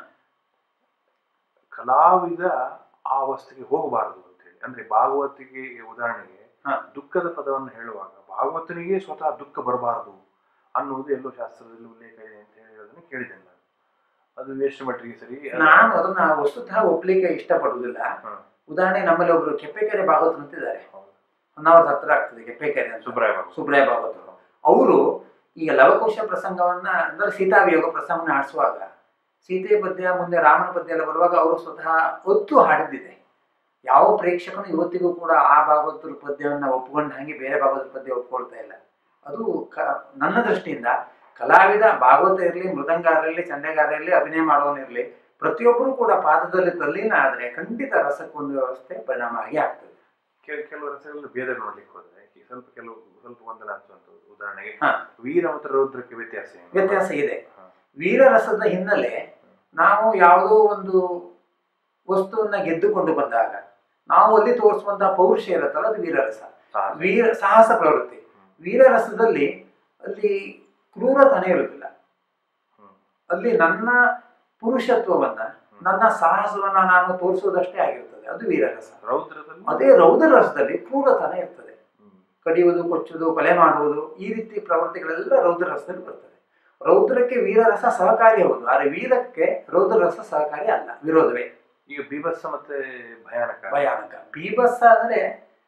A: ಕಲಾವಿದ ಆ ಅವಸ್ಥೆಗೆ ಹೋಗಬಾರದು ಅಂತ ಹೇಳಿ ಅಂದ್ರೆ ಭಾಗವತಿಗೆ ಉದಾಹರಣೆಗೆ
B: ಹಾ.
A: ದುಃಖದ ಪದವನ್ನು ಹೇಳುವಾಗ ಭಾಗವತನಿಗೆ ಸ್ವತಃ ದುಃಖ ಬರಬಾರದು ಅನ್ನುವುದು ಎಲ್ಲೋ ಶಾಸ್ತ್ರದಲ್ಲಿ ಉಲ್ಲೇಖ ಇದೆ ಅಂತ ಹೇಳೋದನ್ನು ಕೇಳಿದೆ ನಾನು ಅದು ಎಷ್ಟು ಮಟ್ಟಿಗೆ ಸರಿ ಅದು-
B: ನಾನು ಅದನ್ನ ವಸ್ತುತಃ ಒಪ್ಲಿಕ್ಕೆ ಇಷ್ಟಪಡುವುದಿಲ್ಲ
A: ಹಾ.
B: ಉದಾಹರಣೆ ನಮ್ಮಲ್ಲಿ ಒಬ್ರು ಕೆಪ್ಪೆಕೆರೆ ಭಾಗವತ್ ಅಂತಿದ್ದಾರೆ
A: ಹೌದು.
B: ಹೊನ್ನಾವರ ಹತ್ರ ಆಗ್ತದೆ ಕೆಪ್ಪೆಕೆರೆ ಅಂತ
A: ಸುಬ್ರಾಯ ಬಾಬು
B: ಸುಬ್ರಾಯ ಭಾಗವತರು ಅವರು ಈಗ ಲವಕುಶ ಪ್ರಸಂಗವನ್ನ ಅಂದ್ರೆ ಸೀತಾವಿಯೋಗ ಪ್ರಸಂಗವನ್ನ ಆಡಿಸುವಾಗ ಸೀತೆ ಪದ್ಯ ಮುಂದೆ ರಾಮನ ಪದ್ಯ ಎಲ್ಲ ಬರುವಾಗ ಅವರು ಸ್ವತಃ ಒತ್ತು ಹಾಡಿದ್ದಿದೆ ಯಾವ ಪ್ರೇಕ್ಷಕನು ಇವತ್ತಿಗೂ ಕೂಡ ಆ ಭಾಗವತರ ಪದ್ಯವನ್ನು ಒಪ್ಕೊಂಡು ಹಾಗೆ ಬೇರೆ ಭಾಗವತರ ಪದ್ಯ ಒಪ್ಕೊಳ್ತಾ ಇಲ್ಲ ಅದು ಕ ನನ್ನ ದೃಷ್ಟಿಯಿಂದ ಕಲಾವಿದ ಭಾಗವತ ಇರಲಿ ಮೃದಂಗಾರ ಇರಲಿ ಚಂಡೆಗಾರ ಇರಲಿ ಅಭಿನಯ ಮಾಡೋನಿರಲಿ ಪ್ರತಿಯೊಬ್ಬರು ಕೂಡ ಪಾದದಲ್ಲಿ ತಲ್ಲೀನ ಆದರೆ ಖಂಡಿತ ರಸಕ್ಕೊಂದು ವ್ಯವಸ್ಥೆ ಪರಿಣಾಮ ಆಗಿ ಆಗ್ತದೆ
A: ಕೆಲ ಕೆಲವು ರಸಗಳನ್ನು ಭೇದ ನೋಡ್ಲಿಕ್ಕೆ ಹೋದ್ರೆ ಈ ಸ್ವಲ್ಪ ಕೆಲವು ಸ್ವಲ್ಪ ಗೊಂದಲ ಅನ್ಸುವಂಥದ್ದು ಉದಾಹರಣೆಗೆ
B: ಹಾ.
A: ವೀರ ಮತ್ತು ರೌದ್ರಕ್ಕೆ ವ್ಯತ್ಯಾಸ ಏನು?
B: ವ್ಯತ್ಯಾಸ ಇದೆ
A: ಹಾ.
B: ವೀರರಸದ ಹಿನ್ನೆಲೆ ನಾವು ಯಾವುದೋ ಒಂದು ವಸ್ತುವನ್ನ ಗೆದ್ದುಕೊಂಡು ಬಂದಾಗ ನಾವು ಅಲ್ಲಿ ತೋರಿಸುವಂತಹ ಪೌರುಷ ಇರುತ್ತಲ್ಲ ಅದು ವೀರರಸ
A: ಸಾಹಸ.
B: ವೀರ ಸಾಹಸ ಪ್ರವೃತ್ತಿ ವೀರರಸದಲ್ಲಿ ಅಲ್ಲಿ ಕ್ರೂರತನ ಇರುವುದಿಲ್ಲ
A: ಹ್ಮ್.
B: ಅಲ್ಲಿ ನನ್ನ ಪುರುಷತ್ವವನ್ನ ನನ್ನ ಸಾಹಸವನ್ನ ನಾನು ತೋರಿಸುವುದಷ್ಟೇ ಆಗಿರ್ತದೆ ಅದು ವೀರರಸ
A: ರೌದ್ರದಲ್ಲಿ
B: ಅದೇ ರೌದ್ರ ರಸದಲ್ಲಿ ಕ್ರೂರತನ ಇರ್ತದೆ
A: ಹ್ಮ್.
B: ಕಡಿಯುವುದು ಕೊಚ್ಚುವುದು ಕೊಲೆ ಮಾಡುವುದು ಈ ರೀತಿ ಪ್ರವೃತ್ತಿಗಳೆಲ್ಲ ರೌದ್ರ ರಸದಲ್ಲಿ ಬರ್ತದೆ ರೌದ್ರಕ್ಕೆ ವೀರರಸ ಸಹಕಾರಿ ಹೌದು ಆದರೆ ವೀರಕ್ಕೆ ರೌದ್ರ ರಸ ಸಹಕಾರಿ ಅಲ್ಲ ವಿರೋಧವೇ
A: ಈಗ ಬೀಭತ್ಸ ಮತ್ತೆ ಭಯಾನಕ
B: ಭಯಾನಕ ಬೀಭತ್ಸ ಅಂದ್ರೆ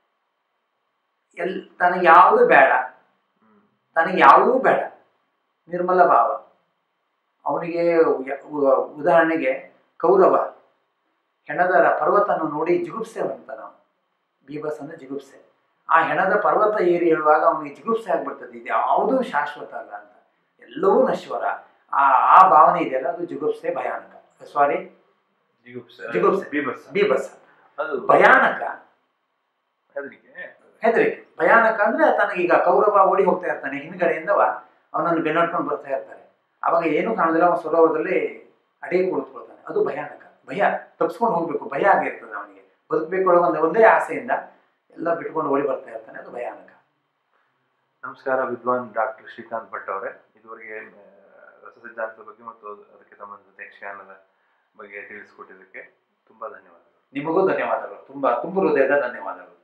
B: ಎಲ್ ತನಗೆ ಯಾವುದು ಬೇಡ
A: ಹ್ಮ್.
B: ತನಗೆ ಯಾವುದೂ ಬೇಡ ನಿರ್ಮಲ ಭಾವ ಅವನಿಗೆ ಯ- ಉ- ಉದಾಹರಣೆಗೆ ಕೌರವ ಹೆಣದ ಪರ್ವತವನ್ನು ನೋಡಿ ಜಿಗುಪ್ಸೆ ಅಂತ ನಾವು ಬೀಭತ್ಸ ಅಂದ್ರೆ ಜಿಗುಪ್ಸೆ ಆ ಹೆಣದ ಪರ್ವತ ಏರಿ ಹೇಳುವಾಗ ಅವನಿಗೆ ಜಿಗುಪ್ಸೆ ಆಗ್ಬಿಡ್ತದೆ ಇದು ಯಾವುದೂ ಶಾಶ್ವತ ಅಲ್ಲ ಅಂತ ಎಲ್ಲವೂ ನಶ್ವರ ಆ ಆ ಭಾವನೆ ಇದೆಯಲ್ಲ ಅದು ಜಿಗುಪ್ಸೆ ಭಯಾನಕ ಸಾರಿ
A: ಜಿಗುಪ್ಸೆ
B: ಜಿಗುಪ್ಸೆ.
A: ಬೀಭತ್ಸ
B: ಬೀಭತ್ಸ
A: ಅದು
B: ಭಯಾನಕ
A: ಹೆದರಿಕೆ
B: ಹೆದರಿಕೆ ಭಯಾನಕ ಅಂದ್ರೆ ತನಗೀಗ ಕೌರವ ಓಡಿ ಹೋಗ್ತಾ ಇರ್ತಾನೆ ಹಿಂದ್ಗಡೆಯಿಂದವ ಅವನನ್ನು ಬೆನ್ನಟ್ಕೊಂಡು ಬರ್ತಾ ಇರ್ತಾರೆ ಅವಾಗ ಏನು ಕಾಣೋದಿಲ್ಲ ಅವನ ಸರೋವರದಲ್ಲಿ ಅಡಿಗೆ ಕುಳಿತುಕೊಳ್ತಾನೆ ಅದು ಭಯಾನಕ ಭಯ ತಪ್ಪಿಸ್ಕೊಂಡು ಹೋಗ್ಬೇಕು ಭಯ ಆಗಿರ್ತದೆ ಅವನಿಗೆ ಬದುಕಬೇಕು ಅನ್ನೋ ಒಂದು ಒಂದೇ ಆಸೆಯಿಂದ ಎಲ್ಲ ಬಿಟ್ಕೊಂಡು ಓಡಿ ಬರ್ತಾ ಇರ್ತಾನೆ ಅದು ಭಯಾನಕ
A: ನಮಸ್ಕಾರ ವಿದ್ವಾನ್ ಡಾಕ್ಟರ್ ಶ್ರೀಕಾಂತ್ ಭಟ್ ಅವರೇ ಇದುವರೆಗೆ ಆ, ರಸ ಸಿದ್ಧಾಂತದ ಬಗ್ಗೆ ಮತ್ತು ಅದಕ್ಕೆ ಸಂಬಂಧಿಸಿದ ಯಕ್ಷಗಾನದ ಬಗ್ಗೆ ತಿಳಿಸಿಕೊಟ್ಟಿದ್ದಕ್ಕೆ ತುಂಬಾ ಧನ್ಯವಾದಗಳು
B: ನಿಮಗೂ ಧನ್ಯವಾದಗಳು ತುಂಬಾ ತುಂಬ ಹೃದಯದ ಧನ್ಯವಾದಗಳು